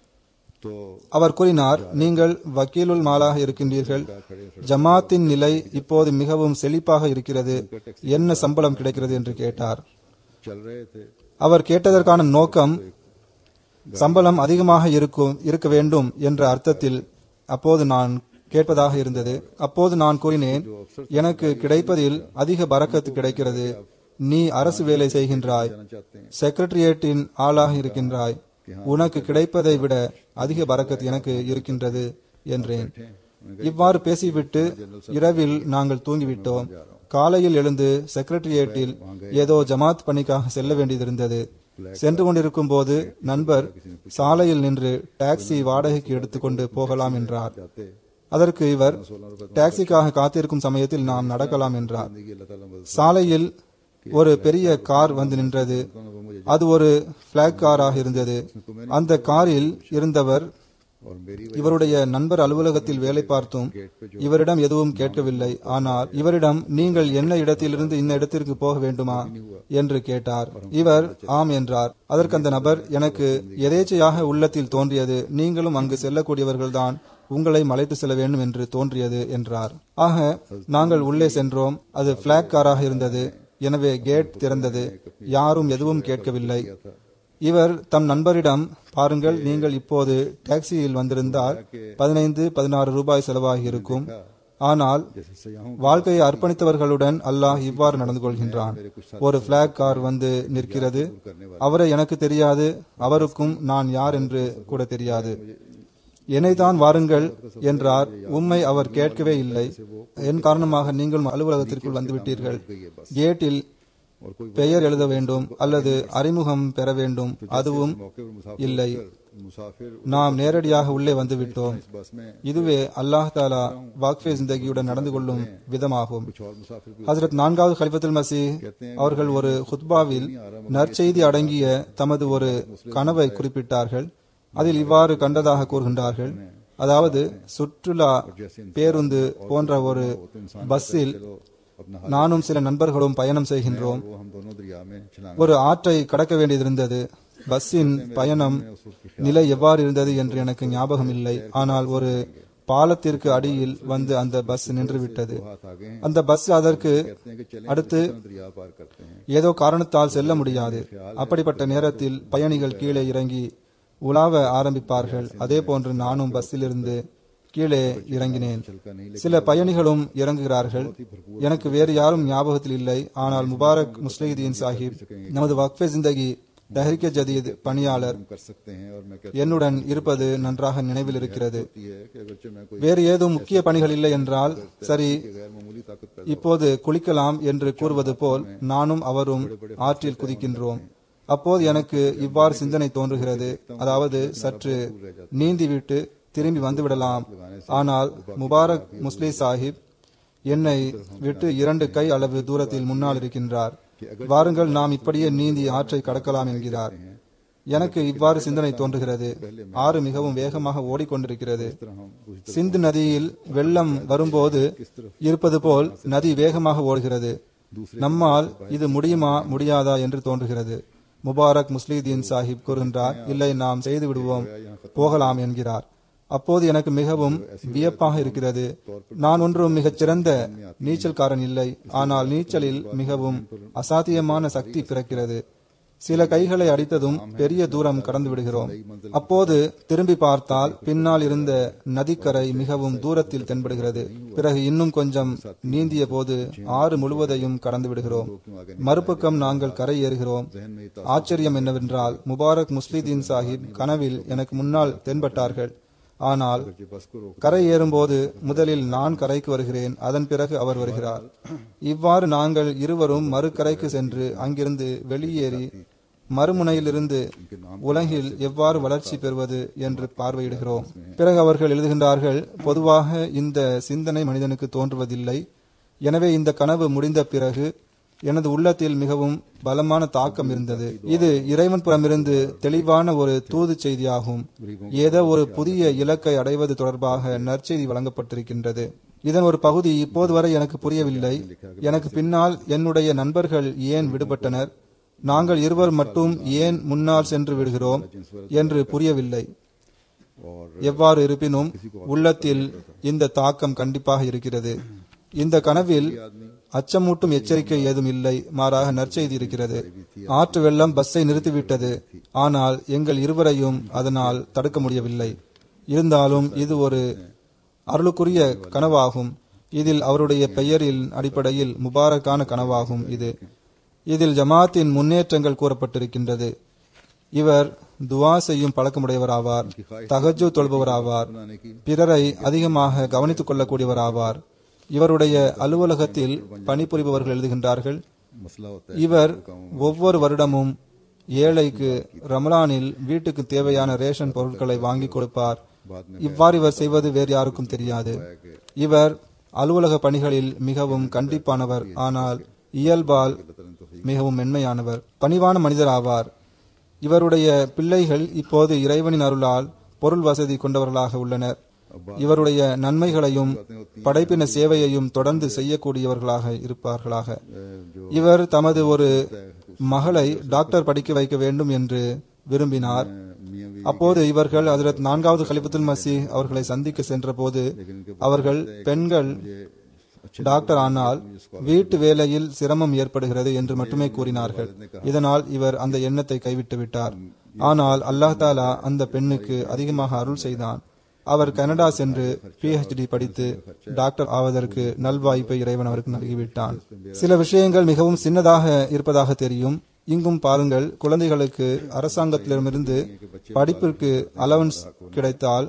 तो அவர் கூறினார் நீங்கள் வக்கீலுல் மாலாக இருக்கின்றீர்கள் ஜமாத்தின் நிலை இப்போது மிகவும் செழிப்பாக இருக்கிறது என்ன சம்பளம் கிடைக்கிறது என்று கேட்டார் चल रहे थे அவர் கேட்டதற்கான நோக்கம் சம்பளம் அதிகமாக இருக்கும் இருக்க வேண்டும் என்ற அர்த்தத்தில் அப்போது நான் கேட்பதாக இருந்தது அப்போது நான் கூறினேன் எனக்கு கிடைப்பதில் அதிக பரக்கத்து கிடைக்கிறது நீ அரசு வேலை செய்கின்றாய் செக்ரட்டரியேட்டின் ஆளாக இருக்கின்றாய் உனக்கு கிடைப்பதை விட அதிக பரக்கத் எனக்கு இருக்கின்றது என்றேன் இவ்வாறு பேசிவிட்டு இரவில் நாங்கள் தூங்கிவிட்டோம் காலையில் எழுந்து செக்ரட்டரியேட்டில் ஏதோ ஜமாத் பணிக்காக செல்ல வேண்டியதிருந்தது சென்று கொண்டிருக்கும் போது நண்பர் சாலையில் நின்று டாக்ஸி வாடகைக்கு எடுத்துக்கொண்டு போகலாம் என்றார் அதற்கு இவர் டாக்ஸிக்காக காத்திருக்கும் சமயத்தில் நாம் நடக்கலாம் என்றார் சாலையில் ஒரு பெரிய கார் வந்து நின்றது அது ஒரு பிளாக் காராக இருந்தது அந்த காரில் இருந்தவர் और मेरी இவருடைய நண்பர் அலுவலகத்தில் வேலை பார்த்தும் இவரிடம் எதுவும் கேட்கவில்லை ஆனால் இவரிடம் நீங்கள் என்ன இடத்திலிருந்து இந்த இடத்திற்கு போக வேண்டுமா என்று கேட்டார் இவர் ஆம் என்றார் அதற்கு அந்த நபர் எனக்கு எதேச்சையாக உள்ளத்தில் தோன்றியது நீங்களும் அங்கு செல்லக்கூடியவர்கள்தான் உங்களை மலைத்து செல்ல வேண்டும் என்று தோன்றியது என்றார் ஆக நாங்கள் உள்ளே சென்றோம் அது பிளாக் காராக இருந்தது எனவே கேட் திறந்தது யாரும் எதுவும் கேட்கவில்லை இவர் தம் நண்பரிடம் பாருங்கள் நீங்கள் இப்போது டாக்ஸியில் வந்திருந்தால் பதினைந்து பதினாறு ரூபாய் செலவாகி இருக்கும் ஆனால் வாழ்க்கையை அர்ப்பணித்தவர்களுடன் அல்லாஹ் இவ்வாறு நடந்து கொள்கின்றான் ஒரு பிளாக் கார் வந்து நிற்கிறது அவரை எனக்கு தெரியாது அவருக்கும் நான் யார் என்று கூட தெரியாது என்னைதான் வாருங்கள் என்றார் உம்மை அவர் கேட்கவே இல்லை என் காரணமாக நீங்கள் அலுவலகத்திற்குள் வந்துவிட்டீர்கள் கேட்டில் பெயர் எழுத வேண்டும் அல்லது அறிமுகம் பெற வேண்டும் அதுவும் இல்லை मुसाफिर நாம் நேரடியாக உள்ளே வந்துவிட்டோம் बस में இதுவே அல்லாஹ் தாலா வாக்ஃபே ஜிந்தகியுடன் நடந்து கொள்ளும் விதமாகும் और मुसाफिर भी ஹசரத் நான்காவது கலிபத்துல் மசி அவர்கள் ஒரு ஹுத்பாவில் நற்செய்தி அடங்கிய தமது ஒரு கனவை குறிப்பிட்டார்கள் அதில் இவ்வாறு கண்டதாக கூறுகின்றார்கள் அதாவது சுற்றுலா பேருந்து போன்ற ஒரு பஸ்ஸில் अपना நானும் சில நண்பர்களும் பயணம் செய்கின்றோம் वो हम दोनों दरिया में छलांग ஒரு ஆற்றை கடக்க வேண்டியதிருந்தது பஸ்ஸின் பயணம் நிலை எவ்வாறு இருந்தது என்று எனக்கு ஞாபகம் இல்லை ஆனால் ஒரு பாலத்திற்கு அடியில் வந்து அந்த பஸ் நின்று விட்டது हाथ आगे हैं அந்த பஸ் அதற்கு कहते हैं कि चलें அடுத்து दरिया पार करते हैं ஏதோ காரணத்தால் செல்ல முடியாது அப்படிப்பட்ட நேரத்தில் பயணிகள் கீழே இறங்கி உலாவ ஆரம்பிப்பார்கள் அதே போன்று நானும் பஸ்ஸிலிருந்து கீழே இறங்கினேன் சில பயணிகளும் இறங்குகிறார்கள் எனக்கு வேறு யாரும் ஞாபகத்தில் இல்லை ஆனால் முபாரக் முஸ்லிதீன் சாஹிப் நமது வக்ஃபே ஜிந்தகி தஹரிக்க ஜதீத் பணியாளர் कर सकते हैं और मैं कहती என்னுடன் இருப்பது நன்றாக நினைவில் இருக்கிறது है कि अगरचे मैं कोई வேறு ஏதும் முக்கிய பணிகள் இல்லை என்றால் சரி गैर मामूली ताकत पैदा இப்போது குளிக்கலாம் என்று கூறுவது போல் நானும் அவரும் ஆற்றில் குதிக்கின்றோம் அப்போது எனக்கு இவ்வாறு சிந்தனை தோன்றுகிறது அதாவது சற்று நீந்திவிட்டு திரும்பி வந்துவிடலாம் ஆனால் முபாரக் முஸ்லி சாஹிப் என்னை விட்டு இரண்டு கை அளவு தூரத்தில் முன்னால் இருக்கின்றார் வாருங்கள் நாம் இப்படியே நீந்தி ஆற்றை கடக்கலாம் என்கிறார் எனக்கு இவ்வாறு சிந்தனை தோன்றுகிறது ஆறு மிகவும் வேகமாக ஓடிக்கொண்டிருக்கிறது சிந்து நதியில் வெள்ளம் வரும்போது இருப்பது போல் நதி வேகமாக ஓடுகிறது நம்மால் இது முடியுமா முடியாதா என்று தோன்றுகிறது முபாரக் முஸ்லிதீன் சாஹிப் கூறுகின்றார் இல்லை நாம் செய்து விடுவோம் போகலாம் என்கிறார் அப்போது எனக்கு மிகவும் வியப்பாக இருக்கிறது நான் ஒன்றும் மிகச் சிறந்த நீச்சல்காரன் இல்லை ஆனால் நீச்சலில் மிகவும் அசாத்தியமான சக்தி பிறக்கிறது சில கைகளை அடித்ததும் பெரிய தூரம் கடந்து விடுகிறோம் அப்போது திரும்பி பார்த்தால் பின்னால் இருந்த நதிக்கரை மிகவும் தூரத்தில் தென்படுகிறது பிறகு இன்னும் கொஞ்சம் நீந்திய போது ஆறு முழுவதையும் கடந்து விடுகிறோம் மறுபக்கம் நாங்கள் கரை ஏறுகிறோம் ஆச்சரியம் என்னவென்றால் முபாரக் முஸ்லிதீன் சாஹிப் கனவில் எனக்கு முன்னால் தென்பட்டார்கள் ஆனால் बस को रोक கரை ஏறும்போது முதலில் நான் கரைக்கு வருகிறேன் அதன் பிறகு அவர் வருகிறார் இவ்வாறு நாங்கள் இருவரும் மறுகரைக்கு சென்று அங்கிருந்து வெளியேறி மறுமுனையிலிருந்து உலகில் எவ்வாறு வளர்ச்சி பெறுவது என்று பார்வையிடுகிறோம் பிறகு அவர்கள் எழுதுகின்றார்கள் பொதுவாக இந்த சிந்தனை மனிதனுக்கு தோன்றுவதில்லை எனவே இந்த கனவு முடிந்த பிறகு எனது உள்ளத்தில் மிகவும் பலமான தாக்கம் இருந்தது இது இறைவன் புறமிருந்து தெளிவான ஒரு தூது செய்தியாகும் ஏதோ ஒரு புதிய இலக்கை அடைவது தொடர்பாக நற்செய்தி வழங்கப்பட்டிருக்கின்றது இதன் ஒரு பகுதி இப்போது வரை எனக்கு புரியவில்லை எனக்கு பின்னால் என்னுடைய நண்பர்கள் ஏன் விடுபட்டனர் நாங்கள் இருவர் மட்டும் ஏன் முன்னால் சென்று விடுகிறோம் என்று புரியவில்லை எவ்வாறு இருப்பினும் உள்ளத்தில் இந்த தாக்கம் கண்டிப்பாக இருக்கிறது இந்த கனவில் அச்சமூட்டும் எச்சரிக்கை ஏதும் இல்லை மாறாக நற்செய்தி இருக்கிறது ஆற்று வெள்ளம் பஸ்ஸை நிறுத்திவிட்டது ஆனால் எங்கள் இருவரையும் அதனால் தடுக்க முடியவில்லை இருந்தாலும் இது ஒரு அருளுக்குரிய கனவாகும் இதில் அவருடைய பெயரின் அடிப்படையில் முபாரக்கான கனவாகும் இது இதில் ஜமாத்தின் முன்னேற்றங்கள் கூறப்பட்டிருக்கின்றது இவர் துவா செய்யும் பழக்கமுடையவராவார் தகஜு தொழுபவராவார் பிறரை அதிகமாக கவனித்துக் கொள்ளக்கூடியவராவார் இவருடைய அலுவலகத்தில் பணிபுரிபவர்கள் எழுதுகின்றார்கள் मसला होता இவர் ஒவ்வொரு வருடமும் ஏழைக்கு ரமலானில் வீட்டுக்கு தேவையான ரேஷன் பொருட்களை வாங்கி கொடுப்பார் இவ்வாறு இவர் செய்வது வேறு யாருக்கும் தெரியாது இவர் அலுவலக பணிகளில் மிகவும் கண்டிப்பானவர் ஆனால் இயல்பால் மிகவும் மென்மையானவர் பணிவான மனிதர் ஆவார் இவருடைய பிள்ளைகள் இப்போது இறைவனின் அருளால் பொருள் வசதி கொண்டவர்களாக உள்ளனர் இவருடைய நன்மைகளையும் படைப்பின சேவையையும் தொடர்ந்து செய்யக்கூடியவர்களாக இருப்பார்களாக இவர் தமது ஒரு மகளை டாக்டர் படிக்க வைக்க வேண்டும் என்று விரும்பினார் அப்போது இவர்கள் ஹஜரத் நான்காவது கலிபத்துல் மசி அவர்களை சந்திக்க சென்றபோது அவர்கள் பெண்கள் டாக்டர் ஆனால் வீட்டு வேலையில் சிரமம் ஏற்படுகிறது என்று மட்டுமே கூறினார்கள் இதனால் இவர் அந்த எண்ணத்தை கைவிட்டு விட்டார் ஆனால் அல்லாஹ் தாலா அந்த பெண்ணுக்கு அதிகமாக அருள் செய்தான் அவர் கனடா சென்று பிஹெச்டி படித்து டாக்டர் ஆவதற்கு நல்வாய்ப்பை இறைவன் அவருக்கு நல்கிவிட்டான் சில விஷயங்கள் மிகவும் சின்னதாக இருப்பதாக தெரியும் இங்கும் பாருங்கள் குழந்தைகளுக்கு அரசாங்கத்திடமிருந்து படிப்பிற்கு அலவன்ஸ் கிடைத்தால்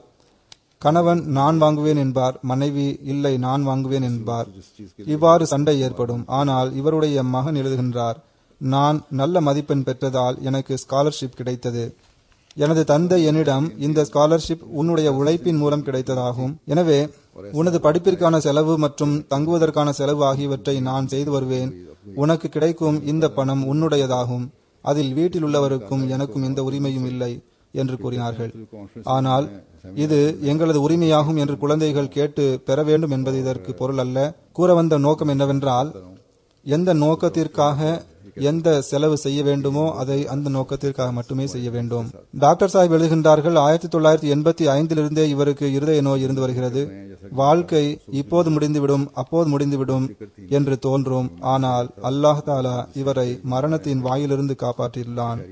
கணவன் நான் வாங்குவேன் என்பார் மனைவி இல்லை நான் வாங்குவேன் என்பார் இவ்வாறு சண்டை ஏற்படும் ஆனால் இவருடைய மகன் எழுதுகின்றார் நான் நல்ல மதிப்பெண் பெற்றதால் எனக்கு ஸ்காலர்ஷிப் கிடைத்தது எனது தந்தை என்னிடம் இந்த ஸ்காலர்ஷிப் உன்னுடைய உழைப்பின் மூலம் கிடைத்ததாகும் எனவே உனது படிப்பிற்கான செலவு மற்றும் தங்குவதற்கான செலவு ஆகியவற்றை நான் செய்து வருவேன் உனக்கு கிடைக்கும் இந்த பணம் உன்னுடையதாகும் அதில் வீட்டில் உள்ளவருக்கும் எனக்கும் எந்த உரிமையும் இல்லை என்று கூறினார்கள் ஆனால் இது எங்களது உரிமையாகும் என்று குழந்தைகள் கேட்டு பெற வேண்டும் என்பது இதற்கு பொருள் அல்ல கூற வந்த நோக்கம் என்னவென்றால் எந்த நோக்கத்திற்காக எந்த செலவு செய்ய வேண்டுமோ அதை அந்த நோக்கத்திற்காக மட்டுமே செய்ய வேண்டும் டாக்டர் சாஹிப் எழுதுகின்றார்கள் ஆயிரத்தி தொள்ளாயிரத்தி எண்பத்தி ஐந்திலிருந்தே இவருக்கு இருதய நோய் இருந்து வருகிறது வாழ்க்கை இப்போது முடிந்துவிடும் அப்போது முடிந்துவிடும் என்று தோன்றும் ஆனால் அல்லாஹ் தாலா இவரை மரணத்தின் வாயிலிருந்து காப்பாற்றியுள்ளான்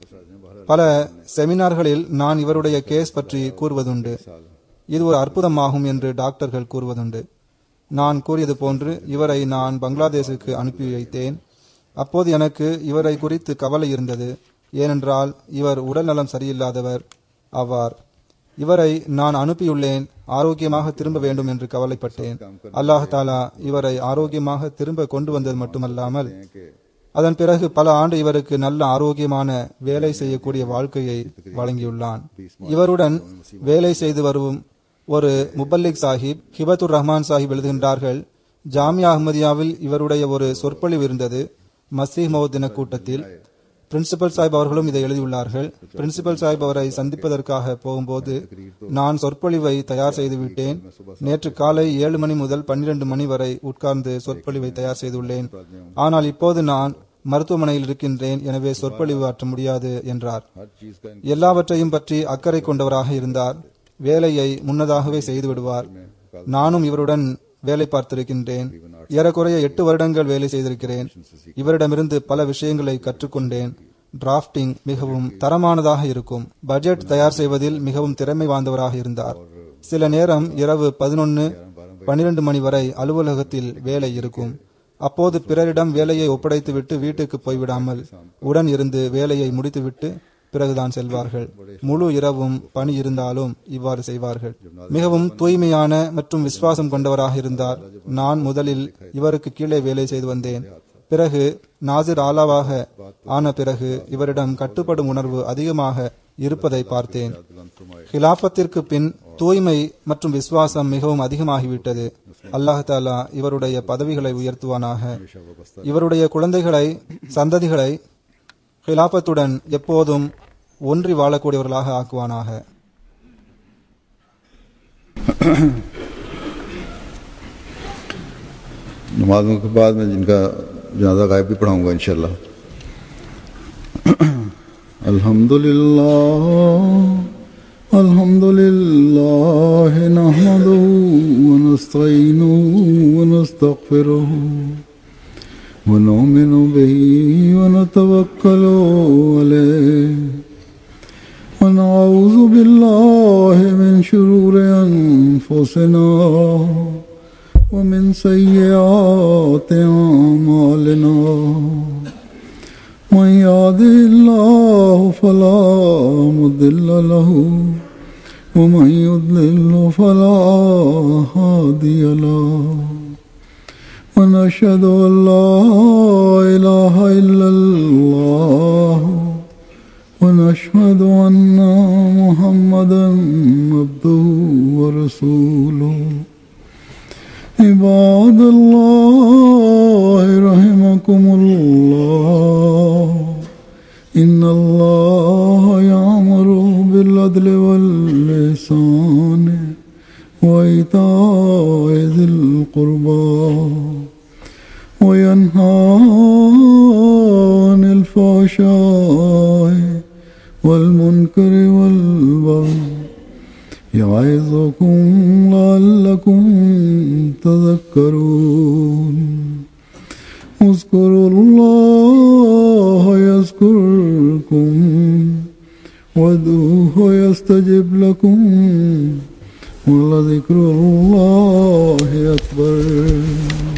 பல செமினார்களில் நான் இவருடைய கேஸ் பற்றி கூறுவதுண்டு இது ஒரு அற்புதமாகும் என்று டாக்டர்கள் கூறுவதுண்டு நான் கூறியது போன்று இவரை நான் பங்களாதேஷுக்கு அனுப்பி வைத்தேன் அப்போது எனக்கு இவரை குறித்து கவலை இருந்தது ஏனென்றால் இவர் உடல்நலம் சரியில்லாதவர் ஆவார் இவரை நான் அனுப்பியுள்ளேன் ஆரோக்கியமாக திரும்ப வேண்டும் என்று கவலைப்பட்டேன் அல்லாஹ் தாலா இவரை ஆரோக்கியமாக திரும்ப கொண்டு வந்தது மட்டுமல்லாமல் அதன் பிறகு பல ஆண்டு இவருக்கு நல்ல ஆரோக்கியமான வேலை செய்யக்கூடிய வாழ்க்கையை வழங்கியுள்ளான் இவருடன் வேலை செய்து வரும் ஒரு முபல்லிக் சாஹிப் ஹிபத்துர் ரஹ்மான் சாஹிப் எழுதுகின்றார்கள் ஜாமியா அஹ்மதியாவில் இவருடைய ஒரு சொற்பொழிவு இருந்தது மசீஹ் மௌத் தின கூட்டத்தில் பிரின்சிபல் சாஹிப் அவர்களும் இதை எழுதியுள்ளார்கள் பிரின்சிபல் சாஹிப் அவரை சந்திப்பதற்காக போகும்போது நான் சொற்பொழிவை தயார் செய்து விட்டேன் நேற்று காலை ஏழு மணி முதல் பன்னிரண்டு மணி வரை உட்கார்ந்து சொற்பொழிவை தயார் செய்துள்ளேன் ஆனால் இப்போது நான் மருத்துவமனையில் இருக்கின்றேன் எனவே சொற்பொழிவு ஆற்ற முடியாது என்றார் எல்லாவற்றையும் பற்றி அக்கறை கொண்டவராக இருந்தார் வேலையை முன்னதாகவே செய்து விடுவார் நானும் இவருடன் வேலை பார்த்திருக்கின்றேன் ஏறக்குறைய எட்டு வருடங்கள் வேலை செய்திருக்கிறேன் இவரிடமிருந்து பல விஷயங்களை கற்றுக்கொண்டேன் டிராஃப்டிங் மிகவும் தரமானதாக இருக்கும் பட்ஜெட் தயார் செய்வதில் மிகவும் திறமை வாய்ந்தவராக இருந்தார் சில நேரம் இரவு பதினொன்னு பனிரெண்டு மணி வரை அலுவலகத்தில் வேலை இருக்கும் அப்போது பிறரிடம் வேலையை ஒப்படைத்துவிட்டு வீட்டுக்கு போய்விடாமல் உடன் இருந்து வேலையை முடித்துவிட்டு பிறகுதான் செல்வார்கள் முழு இரவும் பணி இருந்தாலும் இவ்வாறு செய்வார்கள் மிகவும் தூய்மையான மற்றும் விசுவாசம் கொண்டவராக இருந்தார் நான் முதலில் இவருக்கு கீழே வேலை செய்து வந்தேன் பிறகு நாசிர் ஆலாவாக ஆன பிறகு இவரிடம் கட்டுப்படும் உணர்வு அதிகமாக இருப்பதை பார்த்தேன் ஹிலாபத்திற்கு பின் தூய்மை மற்றும் விசுவாசம் மிகவும் அதிகமாகிவிட்டது அல்லாஹ் தாலா இவருடைய பதவிகளை உயர்த்துவானாக இவருடைய குழந்தைகளை சந்ததிகளை ஹிலாபத்துடன் எப்போதும் ஒன்றி வாழக்கூடியவர்களாக ஆக்குவானாக नमाजों के बाद मैं जिनका जनाजा गायब भी पढ़ाऊंगा इंशाल्लाह अल्हम्दुलिल्लाह अल्हम्दुलिल्लाह नहमदुहु व नस्तईनुहु व नस्तगफिरुहु व नउमिनु बिही व नतवक्कलु अलैहि ونعوذ بالله من شرور أنفسنا ومن سيئات أعمالنا من يهده الله فلا مضل له ومن يضلل فلا هادي له ونشهد أن لا إله إلا الله ونشهد أن محمدا عبده ورسوله عباد الله رحمكم الله إن الله يأمر بالعدل واللسان وإيتاء ذي القربى وينهى عن الفحشاء والمنكر والبغي يعظكم لعلكم تذكرون اذكروا الله يذكركم وادعوه يستجب لكم ولذكر الله أكبر